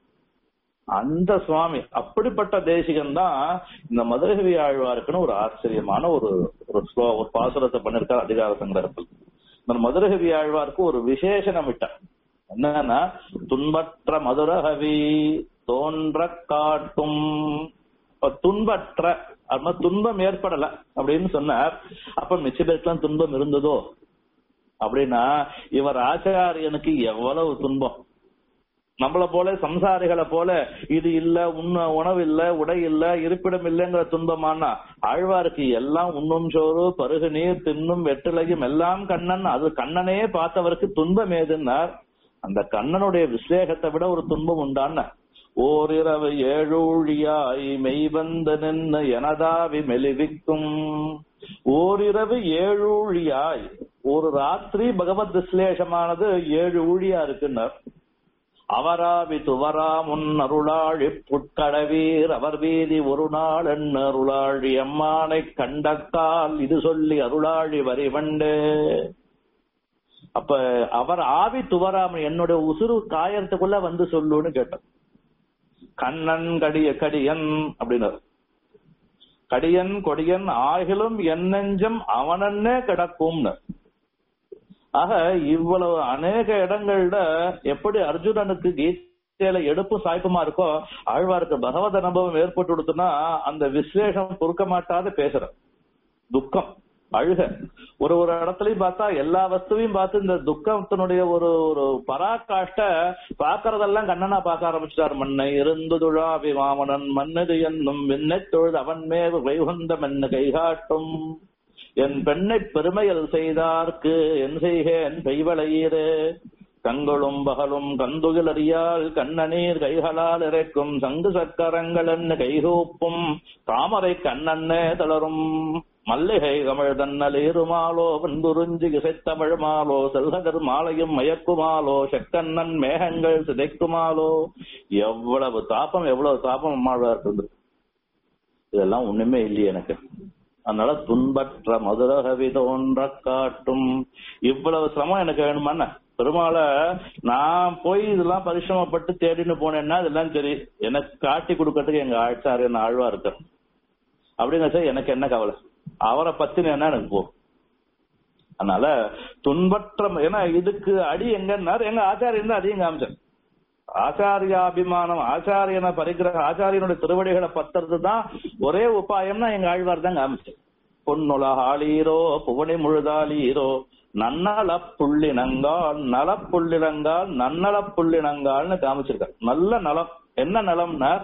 அந்த சுவாமி அப்படிப்பட்ட தேசிகன் தான் இந்த மதுரகவி ஆழ்வாருக்குன்னு ஒரு ஆச்சரியமான ஒரு ஒரு ஸ்லோ ஒரு பாசுரத்தை பண்ணிருக்கார் அதிகார சங்கிரகத்தில் இந்த மதுரகவி ஆழ்வாருக்கு ஒரு விசேஷனம் விட்டார் என்னன்னா துன்பற்ற மதுரகவி தோன்ற காட்டும் இப்ப துன்பற்ற அப்ப துன்பம் ஏற்படல அப்படின்னு சொன்னார் அப்ப மிச்ச பேருக்குலாம் துன்பம் இருந்ததோ அப்படின்னா இவர் ஆச்சாரியனுக்கு எவ்வளவு துன்பம் நம்மள போல சம்சாரிகளை போல இது இல்ல உண்ண உணவு இல்ல உடை இல்ல இருப்பிடம் இல்லைங்கிற துன்பமானா ஆழ்வாருக்கு எல்லாம் உண்ணும் சோறு பருகு நீர் தின்னும் வெற்றிலையும் எல்லாம் கண்ணன் அது கண்ணனே பார்த்தவருக்கு துன்பம் ஏதுன்னார் அந்த கண்ணனுடைய விசேகத்தை விட ஒரு துன்பம் உண்டான ஓரிரவு ஏழூழியாய் மெய்வந்த நின்று எனதாவி மெலிவிக்கும் ஓரிரவு ஏழூழியாய் ஒரு ராத்திரி பகவத் விஸ்லேஷமானது ஏழு ஊழியா இருக்குன்னார் அவராவி துவரா முன் அருளாழி புட்கடவீர் அவர் வீதி ஒரு நாள் என் அருளாழி அம்மானை கண்டக்கால் இது சொல்லி அருளாழி வரிவண்டு அப்ப அவர் ஆவி துவராம என்னுடைய உசுறு காயறதுக்குள்ள வந்து சொல்லுன்னு கேட்டார் கண்ணன் கடிய கடியன் அப்படின்னாரு கடியன் கொடியன் ஆகிலும் என் நெஞ்சம் அவனன்னே கிடக்கும்னு ஆக இவ்வளவு அநேக இடங்கள்ல எப்படி அர்ஜுனனுக்கு கீதையில எடுப்பு சாய்ப்புமா இருக்கோ ஆழ்வாருக்கு பகவத் அனுபவம் ஏற்பட்டு கொடுத்துனா அந்த விசேஷம் பொறுக்க மாட்டாத பேசுற துக்கம் அழுக ஒரு ஒரு இடத்துலயும் பார்த்தா எல்லா வஸ்துவையும் பார்த்து இந்த துக்கத்தினுடைய ஒரு ஒரு பராக்காஷ்ட பாக்குறதெல்லாம் கண்ணனா பார்க்க ஆரம்பிச்சிட்டார் மண்ணை இருந்து துழாவி மாமனன் மன்னது என்னும் விண்ணை தொழுது அவன் மேவு வைகுந்தம் என்ன கைகாட்டும் என் பெண்ணை பெருமையல் செய்தார்க்கு என் செய்கேன் பெய்வளையீரே கங்களும் பகலும் கந்துகில் அறியால் கண்ணநீர் கைகளால் இறைக்கும் சங்கு சக்கரங்கள் என்ன கைகூப்பும் தாமரை கண்ணன்னே தளரும் மல்லிகை கமிழ் தன்னல் ஏறுமாலோ வெண்புறிஞ்சி இசைத்தமிழ் மாலோ செல்கதிர் மாலையும் மயக்குமாலோ செக்கண்ணன் மேகங்கள் சிதைக்குமாலோ எவ்வளவு தாபம் எவ்வளவு தாபம் அம்மாழ்வார் இருந்தது இதெல்லாம் ஒண்ணுமே இல்லையே எனக்கு அதனால துன்பற்ற மதுரகவி தோன்ற காட்டும் இவ்வளவு சிரமம் எனக்கு வேணுமாண்ண பெருமாளை நான் போய் இதெல்லாம் பரிசிரமப்பட்டு தேடின்னு போனேன்னா இதெல்லாம் சரி எனக்கு காட்டி கொடுக்கறதுக்கு எங்க ஆழ்ச்சாரியன் ஆழ்வா இருக்கார் அப்படிங்க சார் எனக்கு என்ன கவலை அவரை பத்தின என்ன எனக்கு போ அதனால துன்பற்ற ஏன்னா இதுக்கு அடி எங்கன்னா எங்க ஆச்சாரியன் தான் அடியும் காமிச்சார் ஆச்சாரியாபிமானம் ஆச்சாரியனை பரிகிரக ஆச்சாரியனுடைய திருவடிகளை பத்துறது தான் ஒரே உபாயம்னா எங்க ஆழ்வார் தான் காமிச்சார் பொன்னுலகாளீரோ புவனி முழுதாளீரோ நன்னல புள்ளினங்கால் நல புள்ளினங்கால் நன்னல புள்ளினங்கால்னு காமிச்சிருக்கார் நல்ல நலம் என்ன நலம்னா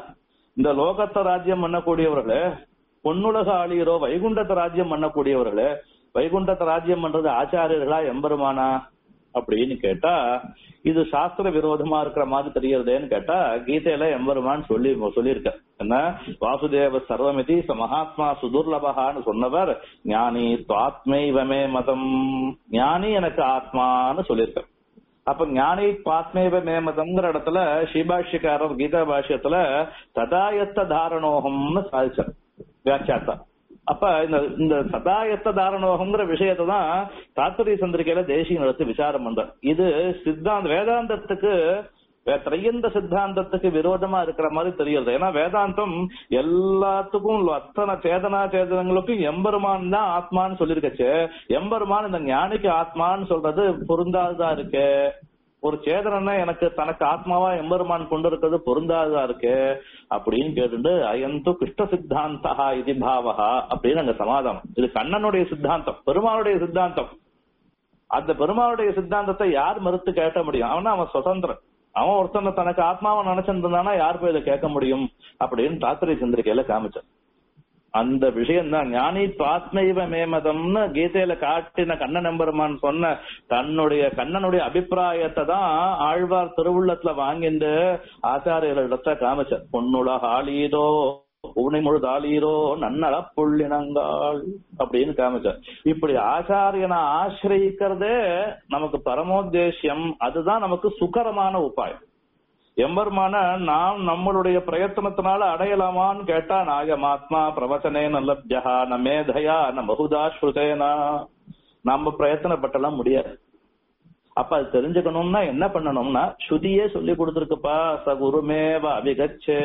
இந்த லோகத்தை ராஜ்யம் பண்ணக்கூடியவர்களே பொன்னுலக ஆளியரோ வைகுண்டத்தை ராஜ்யம் பண்ணக்கூடியவர்களே வைகுண்டத்தை ராஜ்யம் பண்றது ஆச்சாரியர்களா எம்பெருமானா அப்படின்னு கேட்டா இது சாஸ்திர விரோதமா இருக்கிற மாதிரி தெரியறதேன்னு கேட்டா கீதையில எம்பெருமான் சொல்லி சொல்லியிருக்க என்ன வாசுதேவ சர்வமிதி ச மகாத்மா சுதுர்லபகான்னு சொன்னவர் ஞானி துவாத்மைவமே மதம் ஞானி எனக்கு ஆத்மான்னு சொல்லியிருக்க அப்ப ஞானி பாத்மேவ மேமதம்ங்கிற இடத்துல ஸ்ரீபாஷ்யக்காரர் கீதா பாஷ்யத்துல ததாயத்த தாரணோகம்னு சாதிச்சார் வியாக்கியாத்தா அப்ப இந்த இந்த சதாயத்த தாரணோகம்ங்கிற விஷயத்தை தான் தாத்துரிய சந்திரிகையில தேசிய நடத்தி விசாரம் பண்றார் இது சித்தாந்த வேதாந்தத்துக்கு வே- திரையந்த சித்தாந்தத்துக்கு விரோதமா இருக்கிற மாதிரி தெரியுது ஏன்னா வேதாந்தம் எல்லாத்துக்கும் அத்தனை சேதனா சேதனங்களுக்கும் எம்பெருமான் தான் ஆத்மான்னு சொல்லிருக்கச்சு எம்பெருமான் இந்த ஞானிக்கு ஆத்மான்னு சொல்றது பொருந்தாததா இருக்கு ஒரு சேதனன்னா எனக்கு தனக்கு ஆத்மாவா எம்பெருமான் கொண்டு இருக்கிறது பொருந்தாததா இருக்கு அப்படின்னு கேட்டுட்டு அயந்து கிருஷ்ண சித்தாந்தா இது பாவகா அப்படின்னு அங்க சமாதானம் இது கண்ணனுடைய சித்தாந்தம் பெருமாளுடைய சித்தாந்தம் அந்த பெருமாளுடைய சித்தாந்தத்தை யார் மறுத்து கேட்க முடியும் அவனா அவன் சுதந்திரன் அவன் ஒருத்தனை தனக்கு ஆத்மாவை நினைச்சிருந்தானா யார் போய் இதை கேட்க முடியும் அப்படின்னு தாத்திரை சந்திரிகையில காமிச்சான் அந்த விஷயம் தான் ஞானி ஆத்மைவ மேமதம்னு கீதையில காட்டின கண்ணன் எம்பெருமான் சொன்ன தன்னுடைய கண்ணனுடைய அபிப்பிராயத்தை தான் ஆழ்வார் திருவுள்ளத்துல வாங்கிண்டு ஆச்சாரியர்களிடத்த காமிச்சார் பொன்னுலக ஆளீதோ பூனை முழுதாளீரோ நன்னள புள்ளினங்காள் அப்படின்னு காமிச்சார் இப்படி ஆச்சாரியனை ஆசிரியிக்கிறதே நமக்கு பரமோத்தேசியம் அதுதான் நமக்கு சுகரமான உபாயம் எம்பெருமான நாம் நம்மளுடைய பிரயத்தனத்தினால அடையலாமான்னு கேட்டா நாயமாத்மா பிரவச்சனே நல்லப்ஜா ந மேதையா ந பகுதா ஸ்ருதேனா நம்ம பிரயத்தனப்பட்டெல்லாம் முடியாது அப்ப அது தெரிஞ்சுக்கணும்னா என்ன பண்ணணும்னா ஸ்ருதியே சொல்லி கொடுத்துருக்குப்பா ச குருமேவ அபிகச்சே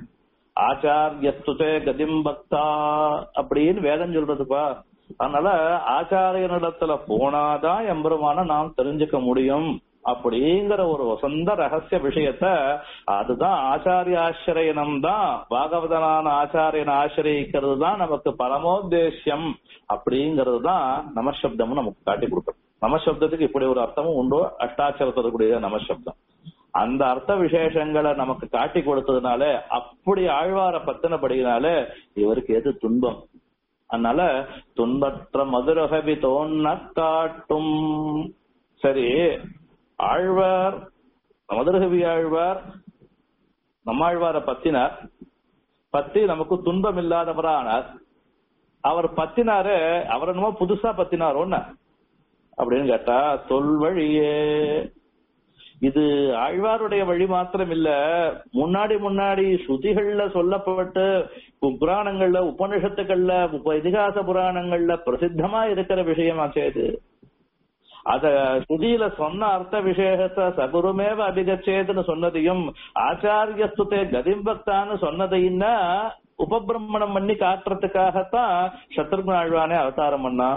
ஆச்சாரியஸ்துதே கதிம் பக்தா அப்படின்னு வேதம் சொல்றதுப்பா அதனால ஆச்சாரியனிடத்துல போனாதான் எம்பெருமான நாம் தெரிஞ்சுக்க முடியும் அப்படிங்கிற ஒரு வசந்த ரகசிய விஷயத்த அதுதான் ஆச்சாரிய ஆசிரியனம் தான் பாகவதனான ஆச்சாரியனை ஆசிரியிக்கிறது தான் நமக்கு பரமோத்தேசியம் அப்படிங்கிறது தான் நமசப்தம்னு நமக்கு காட்டி கொடுக்கும் நமசப்தத்துக்கு இப்படி ஒரு அர்த்தமும் உண்டோ அஷ்டாட்சரத்தோட நமசப்தம் அந்த அர்த்த விசேஷங்களை நமக்கு காட்டி கொடுத்ததுனால அப்படி ஆழ்வார பத்தினபடினால இவருக்கு எது துன்பம் அதனால துன்பற்ற மதுரகவி தோன்ன காட்டும் சரி ஆழ்வார் மதுரகவி ஆழ்வார் நம்மாழ்வார பத்தினார் பத்தி நமக்கு துன்பம் இல்லாதவரானார் அவர் பத்தினாரு அவர் என்னமோ புதுசா பத்தினாரோன்னு அப்படின்னு கேட்டா தொல்வழியே இது ஆழ்வாருடைய வழி மாத்திரம் இல்ல முன்னாடி முன்னாடி ஸ்ருதிகள்ல சொல்லப்பட்டு பு- புராணங்கள்ல உபனிஷத்துக்கள்ல உப இதிகாச புராணங்கள்ல பிரசித்தமா இருக்கிற விஷயமாச்சே இது அத ஸ்ருதியில சொன்ன அர்த்த விசேஷத்தை சகுருமேவ அபிகச்சேதுன்னு சொன்னதையும் ஆச்சாரியஸ்துதே கதிம்பக்தான்னு சொன்னதைன்னா உபபிரமணம் பண்ணி காட்டுறதுக்காகத்தான் சத்ருகுண ஆழ்வானே அவதாரம் பண்ணா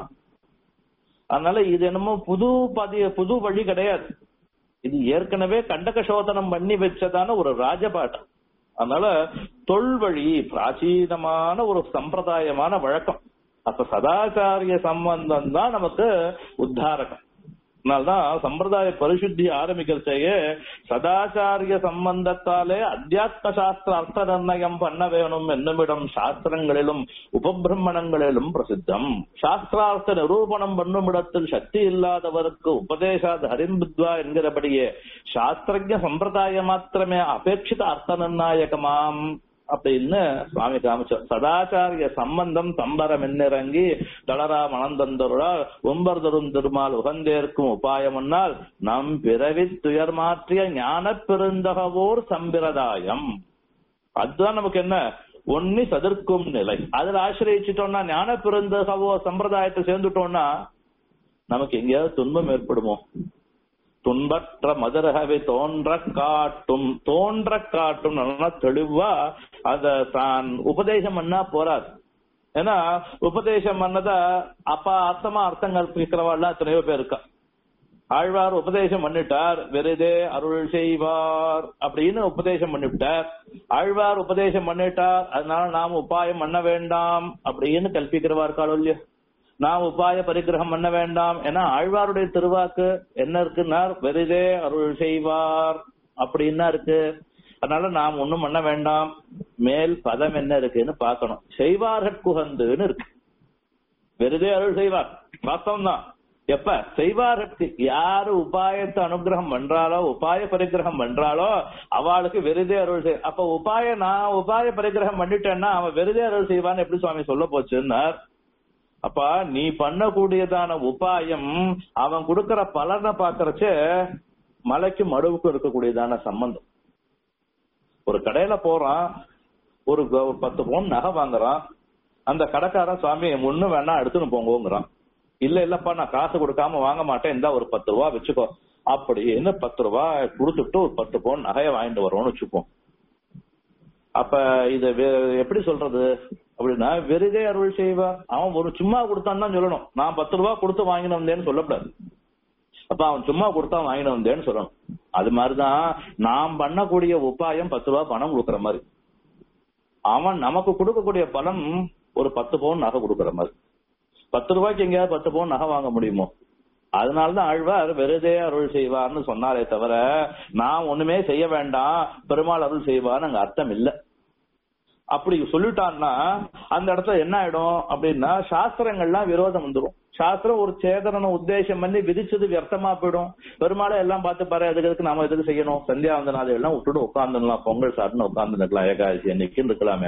அதனால இது என்னமோ புது பதிய புது வழி கிடையாது இது ஏற்கனவே கண்டக சோதனம் பண்ணி வச்சதான ஒரு ராஜபாட்டம் அதனால தொல்வழி பிராச்சீனமான ஒரு சம்பிரதாயமான வழக்கம் அப்ப சதாச்சாரிய சம்பந்தம் தான் நமக்கு உத்தாரகம் அதனால்தான் சம்பிரதாய பரிசுத்தி ஆரம்பிக்கிறச்சேயே சதாச்சாரிய சம்பந்தத்தாலே அத்தியாத்ம சாஸ்திர அர்த்த நிர்ணயம் பண்ண வேணும் என்னுமிடம் சாஸ்திரங்களிலும் உபபிரமணங்களிலும் பிரசித்தம் சாஸ்திரார்த்த நிரூபணம் பண்ணும் இடத்தில் சக்தி இல்லாதவருக்கு உபதேசாத் ஹரிம்புத்வா என்கிறபடியே சாஸ்திரஜ சம்பிரதாயம் மாத்திரமே அபேட்சித அர்த்த நிர்ணாயகமாம் அப்படின்னு சுவாமி காமிச்சார் சதாச்சாரிய சம்பந்தம் தம்பரம் என்னிறங்கி தளரா மணந்தந்தருளால் ஒம்பர்தரும் திருமால் உகந்தேற்கும் உபாயமுன்னால் நம் பிறவி துயர் மாற்றிய ஞான பெருந்தகவோர் சம்பிரதாயம் அதுதான் நமக்கு என்ன ஒன்னி சதிர்க்கும் நிலை அதுல ஆசிரியச்சிட்டோம்னா ஞான பெருந்தகவோ சம்பிரதாயத்தை சேர்ந்துட்டோம்னா நமக்கு எங்கேயாவது துன்பம் ஏற்படுமோ துன்பற்ற மதுரகவை தோன்ற காட்டும் தோன்ற காட்டும் நல்லா தெளிவா அத தான் உபதேசம் பண்ணா போறாது ஏன்னா உபதேசம் பண்ணதா அப்பா அர்த்தமா அர்த்தம் கற்பிக்கிறவாள்லாம் எத்தனையோ பேர் இருக்கா ஆழ்வார் உபதேசம் பண்ணிட்டார் வெறுதே அருள் செய்வார் அப்படின்னு உபதேசம் பண்ணிவிட்டார் ஆழ்வார் உபதேசம் பண்ணிட்டார் அதனால நாம் உபாயம் பண்ண வேண்டாம் அப்படின்னு கல்பிக்கிறவா இருக்காளோ இல்லையோ நாம் உபாய பரிகிரகம் பண்ண வேண்டாம் ஏன்னா ஆழ்வாருடைய திருவாக்கு என்ன இருக்குன்னா வெறுதே அருள் செய்வார் அப்படின்னா இருக்கு அதனால நாம் ஒண்ணும் பண்ண வேண்டாம் மேல் பதம் என்ன இருக்குன்னு பார்க்கணும் செய்வார்கட்குகந்துன்னு இருக்கு வெறுதே அருள் செய்வார் வாஸ்தவம் தான் எப்ப செய்வாருக்கு யாரு உபாயத்தை அனுகிரகம் பண்றாளோ உபாய பரிகிரகம் பண்றாளோ அவளுக்கு வெறுதே அருள் செய் அப்ப உபாய நான் உபாய பரிகிரகம் பண்ணிட்டேன்னா அவன் வெறுதே அருள் செய்வான்னு எப்படி சுவாமி சொல்ல போச்சுன்னார் அப்ப நீ பண்ணக்கூடியதான உபாயம் அவன் கொடுக்கிற பலனை பாக்குறச்ச மலைக்கு மடுவுக்கும் இருக்கக்கூடியதான சம்பந்தம் ஒரு கடையில போறான் ஒரு க- ஒரு பத்து பவுன் நகை வாங்குறான் அந்த கடைக்காரன் சுவாமி ஒண்ணு வேணா எடுத்துன்னு போங்கோங்கிறான் இல்ல இல்லப்பா நான் காசு கொடுக்காம வாங்க மாட்டேன் இந்தா ஒரு பத்து ரூபா வச்சுக்கோ அப்படின்னு பத்து ரூபா கொடுத்துட்டு ஒரு பத்து பவுன் நகையை வாங்கிட்டு வரோம்னு வச்சுப்போம் அப்ப இத வே- எப்படி சொல்றது அப்படின்னா வெறுதே அருள் செய்வார் அவன் ஒரு சும்மா கொடுத்தான் தான் சொல்லணும் நான் பத்து ரூபா கொடுத்து வாங்கின வந்தேன்னு சொல்லக்கூடாது அப்ப அவன் சும்மா கொடுத்தா வாங்கின வந்தேன்னு சொல்லணும் அது மாதிரிதான் நாம் பண்ணக்கூடிய உபாயம் பத்து ரூபா பணம் கொடுக்கற மாதிரி அவன் நமக்கு கொடுக்கக்கூடிய பலன் ஒரு பத்து பவுன் நகை கொடுக்கற மாதிரி பத்து ரூபாய்க்கு எங்கேயாவது பத்து பவுன் நகை வாங்க முடியுமோ அதனாலதான் ஆழ்வார் வெறுதே அருள் செய்வார்னு சொன்னாரே தவிர நான் ஒண்ணுமே செய்ய வேண்டாம் பெருமாள் அருள் செய்வார்னு அங்க அர்த்தம் இல்ல அப்படி சொல்லிட்டான்னா அந்த இடத்துல என்ன ஆயிடும் அப்படின்னா சாஸ்திரங்கள்லாம் விரோதம் வந்துரும் சாஸ்திரம் ஒரு சேதனனை உத்தேசம் பண்ணி விதிச்சது வியர்த்தமா போயிடும் பெருமாளை எல்லாம் பார்த்து பாரு அதுக்கு எதுக்கு நாம எதுக்கு செய்யணும் சந்தியா வந்தனாதை எல்லாம் விட்டுட்டு உட்காந்துடலாம் பொங்கல் சாப்பிட்டு உட்கார்ந்து இருக்கலாம் ஏகாதசி அன்னைக்குன்னு இருக்கலாமே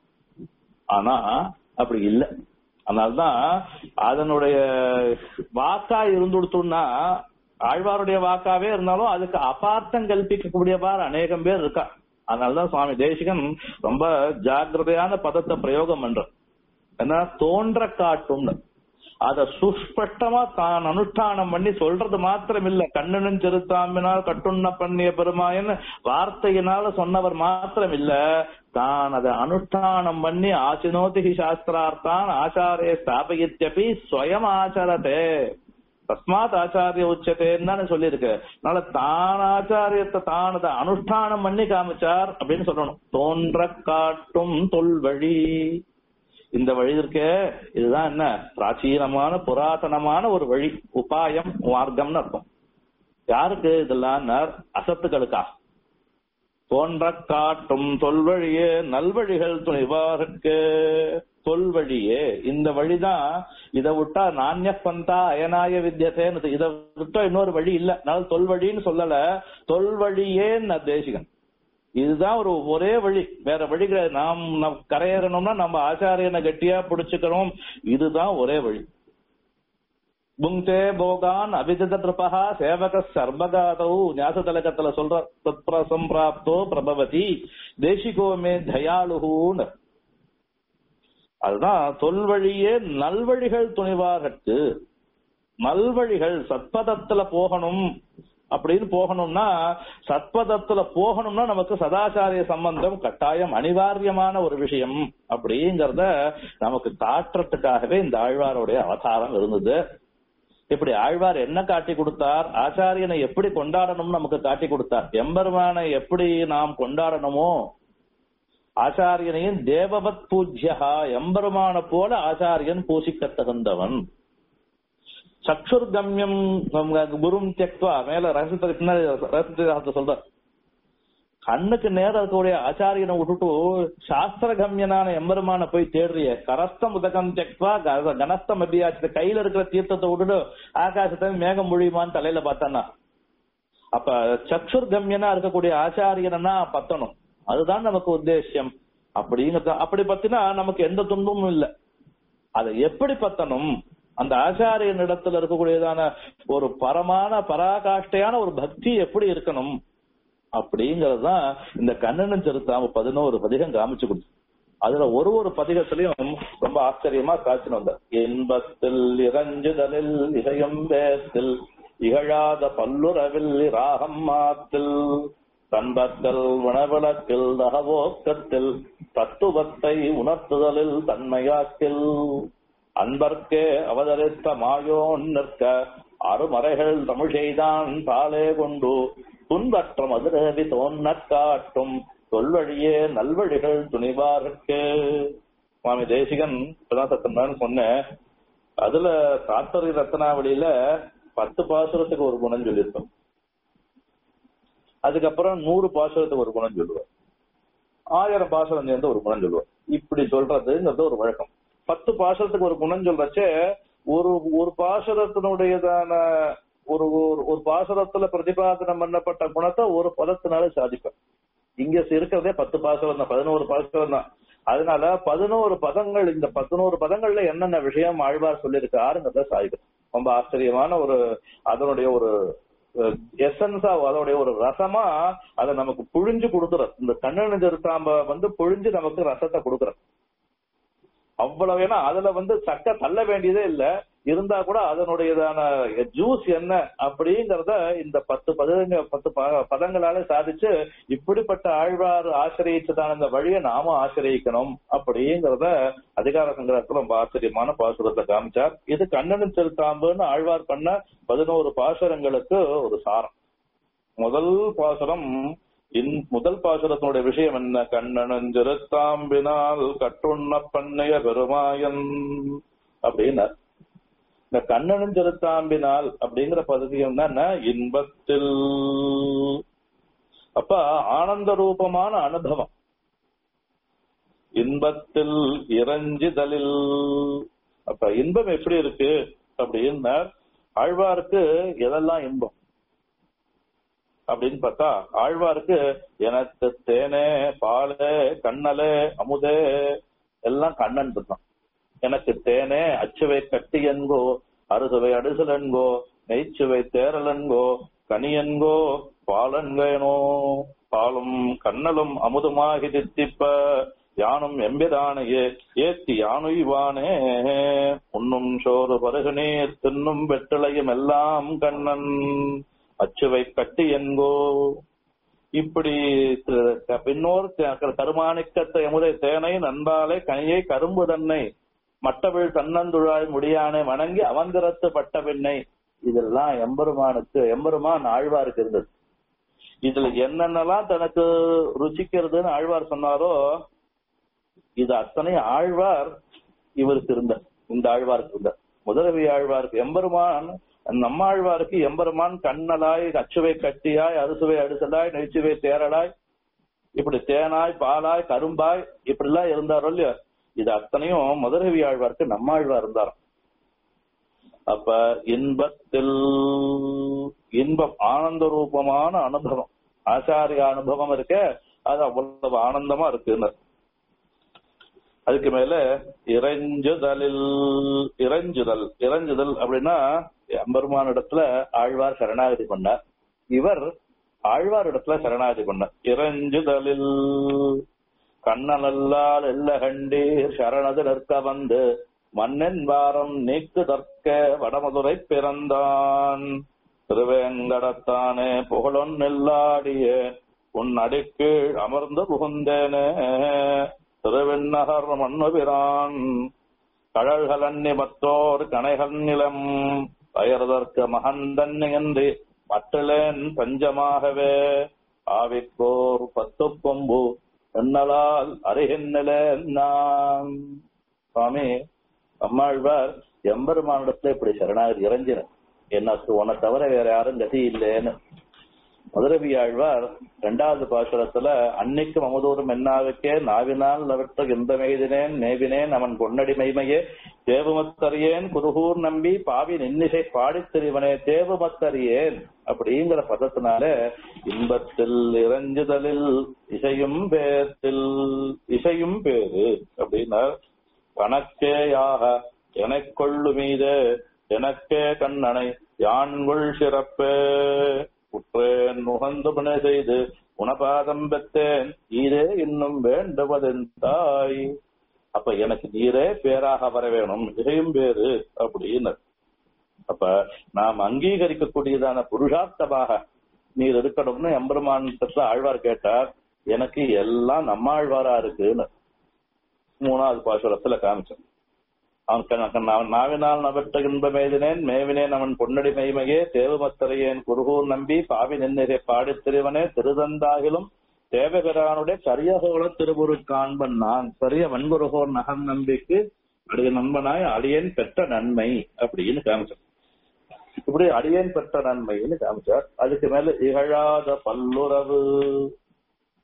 ஆனா அப்படி இல்ல அதனால்தான் அதனுடைய வாக்கா இருந்துடுத்தோம்னா ஆழ்வாருடைய வாக்காவே இருந்தாலும் அதுக்கு அபார்த்தம் கல்பிக்கக்கூடியவாறு அநேகம் பேர் இருக்கா அதனாலதான் சுவாமி தேசிகன் ரொம்ப ஜாக்கிரதையான பதத்தை பிரயோகம் பண்ற ஏன்னா தோன்ற காட்டும்னு அத சுஸ்பஷ்டமா தான் அனுஷ்டானம் பண்ணி சொல்றது மாத்திரம் இல்ல கண்ணனும் செருத்தாம்பினால் கட்டுண்ண பண்ணிய பெருமாயன் வார்த்தையினால சொன்னவர் மாத்திரம் இல்ல தான் அதை அனுஷ்டானம் பண்ணி ஆசினோதி சாஸ்திரார்த்தான் ஆச்சாரே ஸ்தாபயித்யபி ஸ்வயம் ஆச்சரதே தஸ்மாத் ஆச்சாரிய உச்சத்தேன்னு தானே சொல்லியிருக்கு அதனால தான் ஆச்சாரியத்தை தான் அதை அனுஷ்டானம் பண்ணி காமிச்சார் அப்படின்னு சொல்லணும் தோன்ற காட்டும் தொல்வழி இந்த வழி இருக்கே இதுதான் என்ன பிராச்சீனமான புராதனமான ஒரு வழி உபாயம் மார்க்கம்னு அர்த்தம் யாருக்கு இதெல்லாம் அசத்துக்களுக்கா தோன்ற காட்டும் தொல்வழியே நல்வழிகள் துணிவாருக்கு தொல்வழியே இந்த வழிதான் இதை விட்டா நானிய பந்தா அயனாய வித்தியதேன்னு இதை விட்டா இன்னொரு வழி இல்ல அதனால தொல்வழின்னு சொல்லல தொல்வழியேன்னு தேசிகன் இதுதான் ஒரு ஒரே வழி வேற வழி கிடையாது நாம் நம் கரையேறணும்னா நம்ம ஆச்சாரியனை கட்டியா பிடிச்சுக்கணும் இதுதான் ஒரே வழி புங்கே போகான் அபிஜித திருப்பகா சேவக சர்வகாதவு ஞாசதலகத்துல சொல்ற தத்பிரசம்பிராப்தோ பிரபவதி தேசிகோமே தயாளுகூன்னு அதுதான் தொல்வழியே நல்வழிகள் துணிவாகட்டு நல்வழிகள் சத்பதத்துல போகணும் அப்படின்னு போகணும்னா சத்பதத்துல போகணும்னா நமக்கு சதாச்சாரிய சம்பந்தம் கட்டாயம் அனிவாரியமான ஒரு விஷயம் அப்படிங்கறத நமக்கு காட்டுறதுக்காகவே இந்த ஆழ்வாருடைய அவதாரம் இருந்தது இப்படி ஆழ்வார் என்ன காட்டி கொடுத்தார் ஆச்சாரியனை எப்படி கொண்டாடணும்னு நமக்கு காட்டி கொடுத்தார் எம்பெருமானை எப்படி நாம் கொண்டாடணுமோ ஆச்சாரியனையும் தேவவத் பூஜ்யா எம்பெருமான போல ஆச்சாரியன் பூசிக்க தகுந்தவன் சக்ஷுர்கம்யம் குரும் தியக்வா மேல ரகசியத்தை பின்னாடி ரகசியத்தை சொல்ற கண்ணுக்கு நேரம் இருக்கக்கூடிய ஆச்சாரியனை விட்டுட்டு சாஸ்திரகம்யனான எம்பெருமான போய் தேடுறிய கரஸ்தம் உதகம் தியக்வா க- கனஸ்தம் அபியாசத்தை கையில இருக்கிற தீர்த்தத்தை விட்டுட்டு ஆகாசத்தை மேகம் மொழியுமான்னு தலையில பார்த்தானா அப்ப சக்ஷுர்கம்யனா இருக்கக்கூடிய ஆச்சாரியனா பத்தணும் அதுதான் நமக்கு உத்தேசியம் அப்படிங்கிறது அப்படி பத்தினா நமக்கு எந்த துன்பமும் இல்லை அதை எப்படி பத்தணும் அந்த ஆச்சாரியன் இடத்துல இருக்கக்கூடியதான ஒரு பரமான பராகாஷ்டையான ஒரு பக்தி எப்படி இருக்கணும் அப்படிங்கறதுதான் இந்த கண்ணனும் செலுத்தாம பதினோரு பதிகம் காமிச்சு கொடுத்து அதுல ஒரு ஒரு பதிகத்திலையும் ரொம்ப ஆச்சரியமா காய்ச்சின்னு வந்தார் இன்பத்தில் இறஞ்சுதலில் இதயம் வேத்தில் இகழாத பல்லுறவில் ராகம் மாத்தில் தன்பத்தில் உணவிளக்கில் தகவோக்கத்தில் தத்துவத்தை உணர்த்துதலில் தன்மையாக்கில் அன்பர்க்கே அவதரித்த மாயோன் நிற்க அருமறைகள் தமிழ் செய்தான் பாலே கொண்டு துன்பற்ற மதுரவி தோன்னற் காட்டும் தொல்வழியே நல்வழிகள் துணிவார்க்கு சுவாமி தேசிகன் இப்பதான் சத்தம் சொன்னேன் அதுல தாத்தரி ரத்னாவளியில பத்து பாசுரத்துக்கு ஒரு குணம் சொல்லியிருக்கோம் அதுக்கப்புறம் நூறு பாசுரத்துக்கு ஒரு குணம் சொல்லுவார் ஆயிரம் பாசனம் சேர்ந்து ஒரு குணம் சொல்லுவார் இப்படி சொல்றதுங்கிறது ஒரு வழக்கம் பத்து பாசனத்துக்கு ஒரு குணம் சொல்றச்சே ஒரு ஒரு பாசனத்தினுடையதான ஒரு ஒரு- ஒரு பாசனத்துல பிரதிபாதனம் பண்ணப்பட்ட குணத்தை ஒரு பதத்தினால சாதிப்பேன் இங்க இருக்கிறதே பத்து பாசனம் தான் பதினோரு பாசனம் தான் அதனால பதினோரு பதங்கள் இந்த பதினோரு பதங்கள்ல என்னென்ன விஷயம் ஆழ்வார் சொல்லியிருக்காருங்கிறத சாதிக்கும் ரொம்ப ஆச்சரியமான ஒரு அதனுடைய ஒரு எசன்ஸா அதோடைய ஒரு ரசமா அதை நமக்கு புழிஞ்சு கொடுக்குறது இந்த கண்ணனு திருத்தாம்ப வந்து புழிஞ்சு நமக்கு ரசத்தை கொடுக்குறது அவ்வளவு ஏன்னா அதுல வந்து சக்கை தள்ள வேண்டியதே இல்ல இருந்தா கூட அதனுடையதான ஜூஸ் என்ன அப்படிங்கறத இந்த பத்து பதங்க பத்து ப- பதங்களால சாதிச்சு இப்படிப்பட்ட ஆழ்வார் ஆசிரியச்சதான இந்த வழியை நாம ஆசிரியக்கணும் அப்படிங்கறத அதிகார சங்கரத்துல ரொம்ப ஆச்சரியமான பாசுரத்தை காமிச்சார் இது கண்ணனின் திருத்தாம்புன்னு ஆழ்வார் பண்ண பதினோரு பாசுரங்களுக்கு ஒரு சாரம் முதல் பாசுரம் இன் முதல் பாசுரத்தினுடைய விஷயம் என்ன கண்ணனஞ்சிருத்தாம்பினால் கட்டுண்ண பண்ணைய பெருமாயன் அப்படின்னார் இந்த கண்ணனஞ்சிருத்தாம்பினால் அப்படிங்கிற பதவியம் தான் என்ன? இன்பத்தில் அப்ப ஆனந்த ரூபமான அனுபவம் இன்பத்தில் இறஞ்சிதலில் அப்ப இன்பம் எப்படி இருக்கு அப்படின்னா ஆழ்வாருக்கு எதெல்லாம் இன்பம் அப்படின்னு பார்த்தா ஆழ்வாருக்கு எனக்கு தேனே பாலே கண்ணலே அமுதே எல்லாம் கண்ணன் இருக்கான் எனக்கு தேனே அச்சுவை கட்டியன்கோ அறுசுவை அடுசலன்கோ நெய்ச்சுவை தேரலன்கோ கனியன்கோ பாலன்கேனோ பாலும் கண்ணலும் அமுதுமாகி தித்திப்ப யானும் எம்பிரானையே ஏத்தி யானுய்வானே உண்ணும் சோறு பருகு நீர் தின்னும் வெற்றிலையும் எல்லாம் கண்ணன் அச்சுவை கட்டி என்கோ இப்படி த- பின்னோர் த- கருமாணிக்கத்தை எமுதை தேனை நண்பாலை கனியை கரும்பு தன்னை மட்டவிழ் தன்னந்துழாய் முடியானை வணங்கி அவந்திரத்து பட்ட பெண்ணை இதெல்லாம் எம்பெருமானுக்கு எம்பெருமான் ஆழ்வாருக்கு இருந்தது இதுல என்னென்னலாம் தனக்கு ருச்சிக்கிறதுன்னு ஆழ்வார் சொன்னாரோ இது அத்தனை ஆழ்வார் இவருக்கு இருந்த இந்த ஆழ்வாருக்கு இருந்த முதலவி ஆழ்வாருக்கு எம்பெருமான் நம்மாழ்வாருக்கு எம்பெருமான் கண்ணலாய் அச்சுவை கட்டியாய் அறுசுவை அடுசலாய் நெய்ச்சுவை தேரலாய் இப்படி தேனாய் பாலாய் கரும்பாய் இப்படி எல்லாம் இருந்தாரோ இல்லையோ இது அத்தனையும் முதலவி ஆழ்வாருக்கு நம்மாழ்வார் இருந்தாராம் அப்ப இன்பத்தில் இன்பம் ஆனந்த ரூபமான அனுபவம் ஆச்சாரிய அனுபவம் இருக்க அது அவ்வளவு ஆனந்தமா இருக்குன்னு அதுக்கு மேல இறைஞ்சுதலில் இறைஞ்சுதல் இறைஞ்சுதல் அப்படின்னா எம்பெருமான் இடத்துல ஆழ்வார் சரணாகதி பண்ணார் இவர் ஆழ்வார் இடத்துல சரணாகதி பண்ணார் இறைஞ்சுதலில் கண்ணனல்லால் எல்ல கண்டீர் சரணது நிற்க வந்து மன்னன் வாரம் நீக்கு தற்க வடமதுரை பிறந்தான் திருவேங்கடத்தானே புகழொன் நெல்லாடிய உன் அடிக்கீழ் அமர்ந்து புகுந்தேனே திருவெண்ணகர் மண்ணுபிரான் கழல்களன்னி மற்றோர் கனைகள் நிலம் பயர்தற்கு மகந்தன்னி என்று மற்றலேன் பஞ்சமாகவே ஆவிக்கோர் பத்து கொம்பு எண்ணலால் அருகின்னலே நான் சுவாமி அம்மாழ்வார் எம்பெருமானிடத்துல இப்படி சரணாகதி இறஞ்சின என்ன உன்னை தவிர வேற யாரும் கதி இல்லைன்னு மதுரவி ஆழ்வார் இரண்டாவது பாசுரத்துல அன்னைக்கும் அமுதூரும் என்னாவுக்கே நாவினால் நவற்ற எந்த மெய்தினேன் மேவினேன் அவன் பொன்னடி மைமையே தேவுமத்தறியேன் குருகூர் நம்பி பாவி நின்னிசை பாடித் திரிவனே தேவுமத்தறியேன் அப்படிங்கிற பதத்தினால இன்பத்தில் இறஞ்சுதலில் இசையும் பேத்தில் இசையும் பேரு அப்படின்னா கணக்கேயாக எனக்கொள்ளு மீதே எனக்கே கண்ணனை யான்கொள் சிறப்பே உற்றேன் நுகந்து பிணை செய்து உணபாதம் பெற்றேன் ஈரே இன்னும் வேண்டுவதென் தாய் அப்ப எனக்கு நீரே பேராக வர வேணும் இதையும் பேரு அப்படின்னு அப்ப நாம் அங்கீகரிக்கக்கூடியதான புருஷார்த்தமாக நீர் இருக்கணும்னு எம்பெருமான் ஆழ்வார் கேட்டார் எனக்கு எல்லாம் நம்மாழ்வாரா இருக்குன்னு மூணாவது பாசுரத்துல காமிச்சோம் அவன் கண்ண- கண்ண- அவன் நாவினால் நவற்ற இன்பமேதினேன் மேவினேன் அவன் பொன்னடி மைமையே தேவுமத்தரையேன் குருகூர் நம்பி பாவி நின்னிரை பாடித் திருவனே திருதந்தாகிலும் தேவபிரானுடைய கரியகோள திருவுரு காண்பன் நான் சரிய வன்குருகோர் நகன் நம்பிக்கு அடைய நண்பனாய் அடியேன் பெற்ற நன்மை அப்படின்னு காமிச்சார் இப்படி அடியேன் பெற்ற நன்மைன்னு காமிச்சார் அதுக்கு மேல இகழாத பல்லுறவு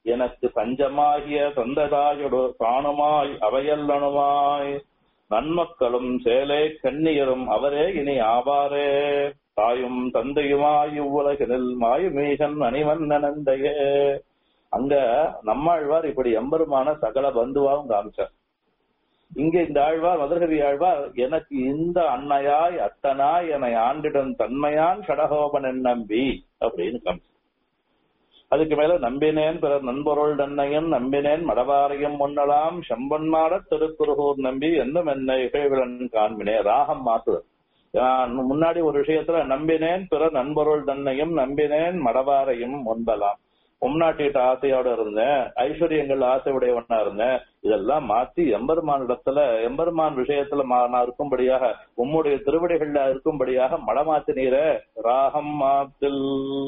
எனக்கு பஞ்சமாகிய தந்ததாயொடு தானுமாய் அவையல்லனுமாய் நன்மக்களும் சேலை கண்ணியரும் அவரே இனி ஆவாரே தாயும் தந்தையுமாய் இவ்வுலகினில் மாயுமீகன் அணிவண்ணனந்தையே அங்க நம்மாழ்வார் இப்படி எம்பெருமான சகல பந்துவாவும் காமிச்சார் இங்க இந்த ஆழ்வார் மதுரகவி ஆழ்வார் எனக்கு இந்த அன்னையாய் அத்தனாய் என ஆண்டிடம் தன்மையான் கடகோபன் நம்பி அப்படின்னு காமிச்சார் அதுக்கு மேல நம்பினேன் பிறர் நண்பொருள் தன்னையும் நம்பினேன் மடவாரையும் முன்னலாம் செம்பன்மாட திருக்குறுகூர் நம்பி என்னும் என்னை இகழ்விடன் காண்பினே ராகம் மாத்துது நான் முன்னாடி ஒரு விஷயத்துல நம்பினேன் பிறர் நண்பொருள் தன்னையும் நம்பினேன் மடவாரையும் முன்பலாம் உம்நாட்டிட்ட ஆசையோட இருந்தேன் ஐஸ்வர்யங்கள் ஆசை உடையவனா இருந்தேன் இதெல்லாம் மாத்தி எம்பெருமான் இடத்துல எம்பெருமான் விஷயத்துல மா- நான் இருக்கும்படியாக உம்முடைய திருவடிகள்ல இருக்கும்படியாக மடமாத்து நீர ராகம் மாத்தில்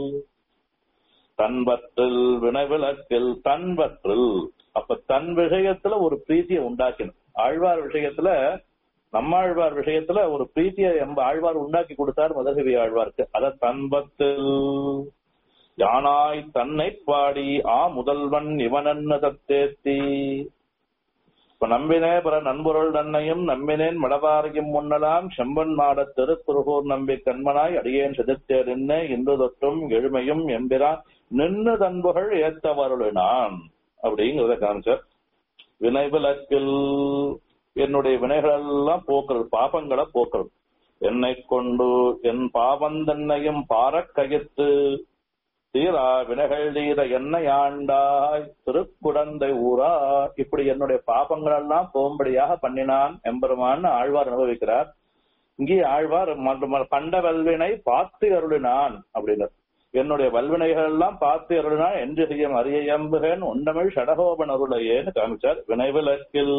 தன்பற்றில் வினைவிலக்கில் தன்பற்றில் அப்ப தன் விஷயத்துல ஒரு பிரீத்தியை உண்டாக்கணும் ஆழ்வார் விஷயத்துல நம்மாழ்வார் விஷயத்துல ஒரு பிரீத்தியை எம்ப ஆழ்வார் உண்டாக்கி கொடுத்தார் மதகவி ஆழ்வார்க்கு அத தன்பத்தில் யானாய் தன்னை பாடி ஆ முதல்வன் இவனன்னு தத்தேத்தி இப்ப நம்பினே பிற நண்பொருள் தன்னையும் நம்பினேன் மடவாரையும் முன்னலாம் செம்பன் மாடத் திருக்குறுகூர் நம்பி கண்மனாய் அடியேன் செதுத்தேர் என்ன இன்று தொற்றும் எழுமையும் எம்பிரான் நின்னு தன்புகள் ஏத்தவருளினான் அப்படிங்கிறத காமிச்சார் வினைவிலக்கில் என்னுடைய வினைகள் எல்லாம் போக்குறது பாபங்களை போக்குறது என்னை கொண்டு என் பாவந்தன்னையும் பாரக் கயித்து தீரா வினைகள் தீர என்னை ஆண்டாய் திருக்குடந்தை ஊரா இப்படி என்னுடைய பாபங்கள் எல்லாம் போகும்படியாக பண்ணினான் எம்பெருமான் ஆழ்வார் அனுபவிக்கிறார் இங்கே ஆழ்வார் ம- ம- கண்ட வல்வினை பார்த்து அருளினான் அப்படின்னார் என்னுடைய வல்வினைகள் எல்லாம் பார்த்து அருளினான் என்று செய்யும் அரிய எம்புகன் உண்டமிழ் சடகோபன் அருளையேன்னு காமிச்சார் வினைவிலக்கில்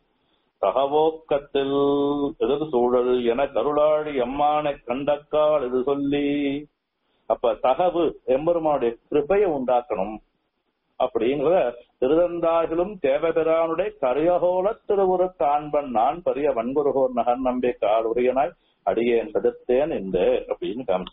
தகவோக்கத்தில் எதிர் சூழல் என கருளாடி எம்மானை கண்டக்கால் இது சொல்லி அப்ப தகவு எம்பெருமானுடைய கிருபையை உண்டாக்கணும் அப்படிங்கிற திருதந்தாகிலும் தேவபிரானுடைய கரியகோல திருவுரு காண்பன் நான் பெரிய வன்குருகோர் நகர் நம்பி காடுரியனாய் அடியேன் தடுத்தேன் என்று அப்படின்னு காமிச்சு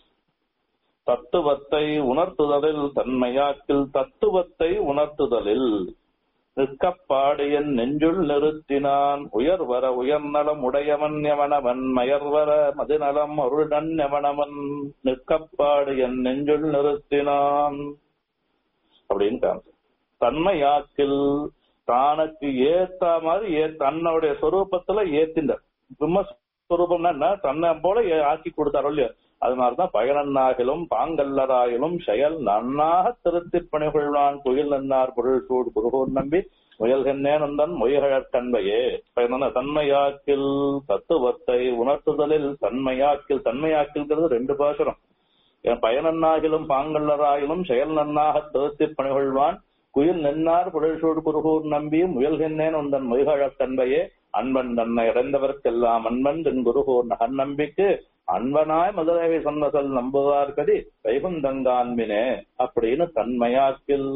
தத்துவத்தை உணர்த்துதலில் தன்மையாக்கில் தத்துவத்தை உணர்த்துதலில் நிற்கப்பாடியன் நெஞ்சுள் நிறுத்தினான் உயர்வர உயர்நலம் உடையவன் எவனவன் மயர்வர மதுநலம் அருள்டன் எவனவன் நிற்கப்பாடியன் நெஞ்சுள் நிறுத்தினான் அப்படின்னு காமிச்சு தன்மையாக்கில் தானுக்கு ஏத்த மாதிரி ஏ தன்னுடைய சொரூபத்துல ஏத்தின்ற பிரம்மஸ்வரூபம்னா என்ன தன்னை போல ஏ- ஆக்கி கொடுத்தாரோ இல்லையோ அது மாதிரிதான் பயனன்னாகிலும் பாங்கல்லராயிலும் செயல் நன்னாக திருத்திப் பணிகொள்வான் குயில் நன்னார் பொருள் சூடு குருகூர் நம்பி முயல்கண்ணே நந்தன் முயகழற் கண்பையே பயன தன்மையாக்கில் தத்துவத்தை உணர்த்துதலில் தன்மையாக்கில் தன்மையாக்கில்ங்கிறது ரெண்டு பாசுரம் என் பயனன்னாகிலும் பாங்கல்லராயிலும் செயல் நன்னாக திருத்திப் பணிகொள்வான் குயில் நென்னார் புழல்சூடு குருகூர் நம்பி முயல்கின்றேன் உந்தன் முயகழக் தன்மையே அன்பன் தன்னை அடைந்தவர்க்கெல்லாம் அன்பன் தென் குருகூர் நகர் நம்பிக்கு அன்பனாய் மதுரவை சொன்னசல் நம்புவார் கதி வைகுந்தங்கான்பினே அப்படின்னு தன்மையாக்கில்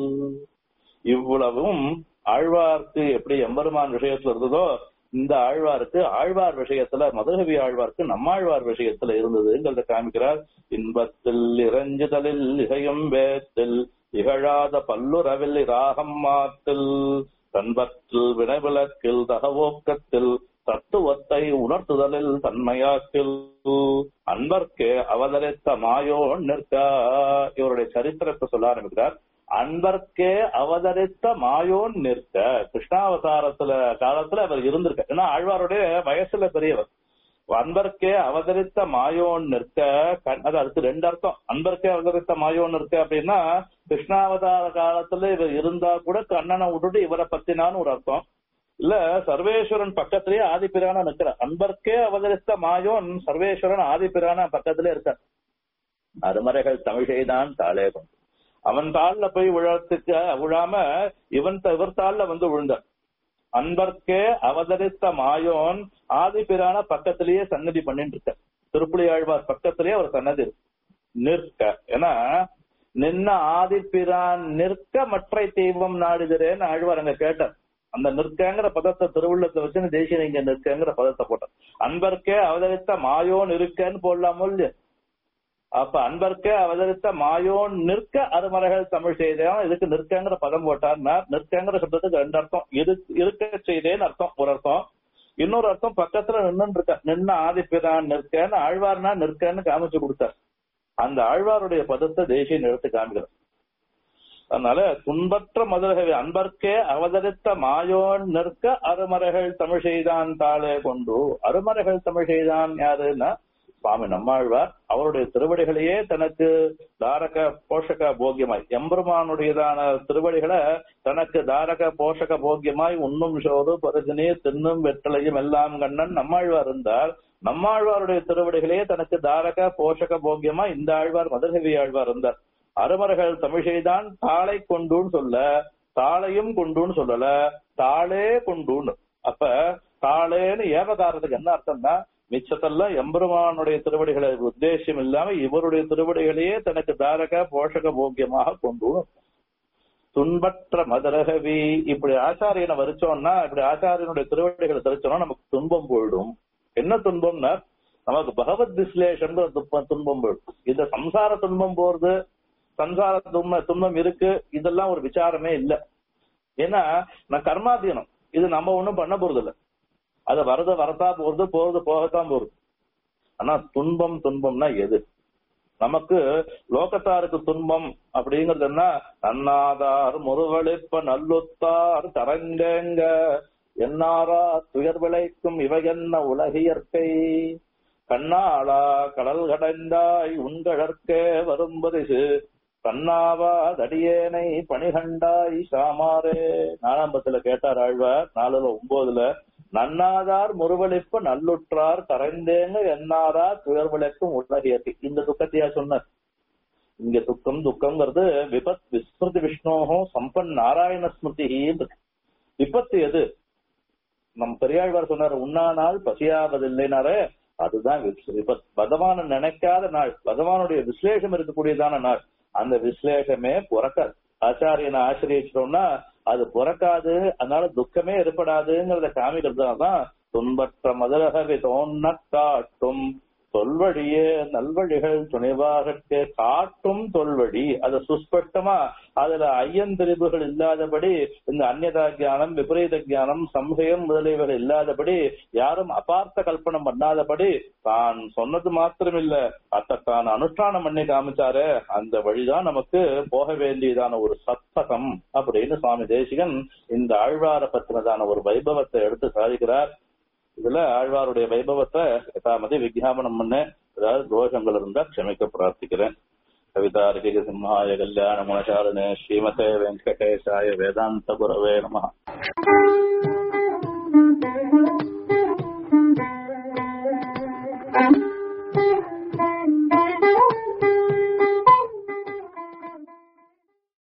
இவ்வளவும் ஆழ்வார்க்கு எப்படி எம்பெருமான் விஷயத்துல இருந்ததோ இந்த ஆழ்வாருக்கு ஆழ்வார் விஷயத்துல மதுகவி ஆழ்வார்க்கு நம்மாழ்வார் விஷயத்துல இருந்ததுங்கிறத காமிக்கிறார் இன்பத்தில் இறைஞ்சுதலில் இகையும் வேத்தில் இகழாத பல்லுறவில் இராகம் மாத்தில் தன்பற்றில் வினைவிலக்கில் தகவோக்கத்தில் தத்துவத்தை உணர்த்துதலில் தன்மையாக்கில் அன்பர்க்கே அவதரித்த மாயோ நிற்க இவருடைய சரித்திரத்தை சொல்ல ஆரம்பிக்கிறார் அன்பர்க்கே அவதரித்த மாயோன் நிற்க கிருஷ்ணாவதாரத்துல காலத்துல அவர் இருந்திருக்க ஏன்னா ஆழ்வாருடைய வயசுல பெரியவர் அன்பர்க்கே அவதரித்த மாயோன் நிற்க கண்- அது அதுக்கு ரெண்டு அர்த்தம் அன்பர்க்கே அவதரித்த மாயோன் நிற்க அப்படின்னா கிருஷ்ணாவதார காலத்துல இவர் இருந்தா கூட கண்ணனை விட்டுட்டு இவரை பத்தினான்னு ஒரு அர்த்தம் இல்ல சர்வேஸ்வரன் பக்கத்திலேயே ஆதிப்பிரான நிற்கிறார் அன்பர்க்கே அவதரித்த மாயோன் சர்வேஸ்வரன் ஆதிப்பிரான பக்கத்திலே இருக்கார் அருமறைகள் தமிழை தாளே கொண்டு அவன் தாள்ல போய் விழத்துக்கு விழாம இவன் த- இவர் தாள்ல வந்து விழுந்தார் அன்பர்க்கே அவதரித்த மாயோன் ஆதிபிரான பக்கத்திலேயே சன்னதி பண்ணிட்டு இருக்க திருப்புலி ஆழ்வார் பக்கத்திலேயே அவர் சன்னதி இருக்கு நிற்க ஏன்னா நின்ன ஆதிப்பிரான் நிற்க மற்றை தெய்வம் நாடுகிறேன்னு ஆழ்வார் அங்க கேட்டார் அந்த நிற்கங்கிற பதத்தை திருவுள்ளத்தை வச்சு தேசிய இங்க நிற்கங்கிற பதத்தை போட்டார் அன்பர்க்கே அவதரித்த மாயோன் இருக்கன்னு போடலாமோ இல்லையா அப்ப அன்பர்க்கே அவதரித்த மாயோன் நிற்க அருமறைகள் தமிழ் செய்தேன் இதுக்கு நிற்கங்கிற பதம் போட்டார் நிற்கங்கிற சப்தத்துக்கு ரெண்டு அர்த்தம் இரு இருக்க செய்தேன்னு அர்த்தம் ஒரு அர்த்தம் இன்னொரு அர்த்தம் பக்கத்துல நின்னு இருக்க நின்ன ஆதிப்பிரான் நிற்கன்னு ஆழ்வார்னா நிற்கன்னு காமிச்சு கொடுத்தார் அந்த ஆழ்வாருடைய பதத்தை தேசியம் எடுத்து காமிக்கிறார் அதனால துன்பற்ற மதுரகவி அன்பர்க்கே அவதரித்த மாயோன் நிற்க அருமறைகள் தமிழ் செய்தான் தாளே கொண்டு அருமறைகள் தமிழ் செய்தான் யாருன்னா சுவாமி நம்மாழ்வார் அவருடைய திருவடிகளையே தனக்கு தாரக போஷக போக்கியமாய் எம்பெருமானுடையதான திருவடிகளை தனக்கு தாரக போஷக போக்கியமாய் உண்ணும் சோறு பருதினி தின்னும் வெற்றலையும் எல்லாம் கண்ணன் நம்மாழ்வார் இருந்தார் நம்மாழ்வாருடைய திருவடிகளையே தனக்கு தாரக போஷக போக்கியமா இந்த ஆழ்வார் மதுரகவி ஆழ்வார் இருந்தார் அருமர்கள் தமிழ்தான் தாளை கொண்டுன்னு சொல்ல தாளையும் கொண்டுன்னு சொல்லல தாளே கொண்டுன்னு அப்ப தாளேன்னு ஏவகாரத்துக்கு என்ன அர்த்தம்னா மிச்சத்தெல்லாம் எம்பெருமானுடைய திருவடிகளை உத்தேசம் இல்லாம இவருடைய திருவடிகளையே தனக்கு தாரக போஷக போக்கியமாக கொண்டு துன்பற்ற மதரகவி இப்படி ஆச்சாரியனை வரிச்சோம்னா இப்படி ஆச்சாரியனுடைய திருவடிகளை தெரிச்சோம்னா நமக்கு துன்பம் போயிடும் என்ன துன்பம்னா நமக்கு பகவத் விஸ்லேஷன் துன்பம் போயிடும் இந்த சம்சார துன்பம் போறது சம்சார துன்பம் துன்பம் இருக்கு இதெல்லாம் ஒரு விசாரமே இல்ல ஏன்னா நான் கர்மாதீனம் இது நம்ம ஒண்ணும் பண்ண போறது இல்ல அது வரத வரத்தா போறது போறது போகத்தான் போறது ஆனா துன்பம் துன்பம்னா எது நமக்கு லோகத்தாருக்கு துன்பம் அப்படிங்கறது என்ன நன்னாதார் முருவழிப்ப நல்லுத்தார் தரங்கங்க என்னாரா துயர் விளைக்கும் இவை என்ன உலகியற்கை கண்ணாளா கடல் கடைந்தாய் உண்கழற்கே வரும்பரிசு கண்ணாவா தடியேனை பணிகண்டாய் சாமாரே நாலாம்பத்துல கேட்டார் ஆழ்வார் நாலுல ஒன்பதுல நன்னாதார் முருவளிப்ப நல்லுற்றார் கரைந்தேங்க என்னாரா துயர் விளக்கும் உலகியற்கை இந்த துக்கத்தையா சொன்னார் இங்க துக்கம் துக்கம்ங்கிறது விபத் விஸ்மிருதி விஷ்ணோகம் சம்பன் நாராயண ஸ்மிருதி விபத்து எது நம் பெரியாழ்வார் சொன்னார் உண்ணானால் பசியாவதில்லைனாரே அதுதான் விபத் பகவான நினைக்காத நாள் பகவானுடைய விசலேஷம் இருக்கக்கூடியதான நாள் அந்த விசலேஷமே பிறக்காது ஆச்சாரியனை ஆசிரியச்சிட்டோம்னா அது பிறக்காது அதனால துக்கமே ஏற்படாதுங்கிறத காமிக்கிறதுனாலதான் துன்பற்ற மதுரகவி தோன்ன காட்டும் தொல்வழியே நல்வழிகள் துணைவாகற்கே காட்டும் தொல்வழி அது சுஸ்பஷ்டமா அதுல ஐயன் திரிபுகள் இல்லாதபடி இந்த அந்நதா ஜானம் விபரீத ஜானம் சம்சயம் முதலியவைகள் இல்லாதபடி யாரும் அபார்த்த கல்பனம் பண்ணாதபடி தான் சொன்னது மாத்திரம் இல்ல அத்த தான் அனுஷ்டானம் பண்ணி காமிச்சாரு அந்த வழிதான் நமக்கு போக வேண்டியதான ஒரு சத்தகம் அப்படின்னு சுவாமி தேசிகன் இந்த ஆழ்வார பத்தினதான ஒரு வைபவத்தை எடுத்து சாதிக்கிறார் இதுல ஆழ்வாருடைய வைபவத்தை யதாமதி விஜாபனம் பண்ண ஏதாவது தோஷங்கள் இருந்தா க்ஷமிக்க பிரார்த்திக்கிறேன் கவிதார்கிக சிம்ஹாய கல்யாண குணசாலினே ஸ்ரீமதே வெங்கடேசாய வேதாந்த குரவே நம Thank you.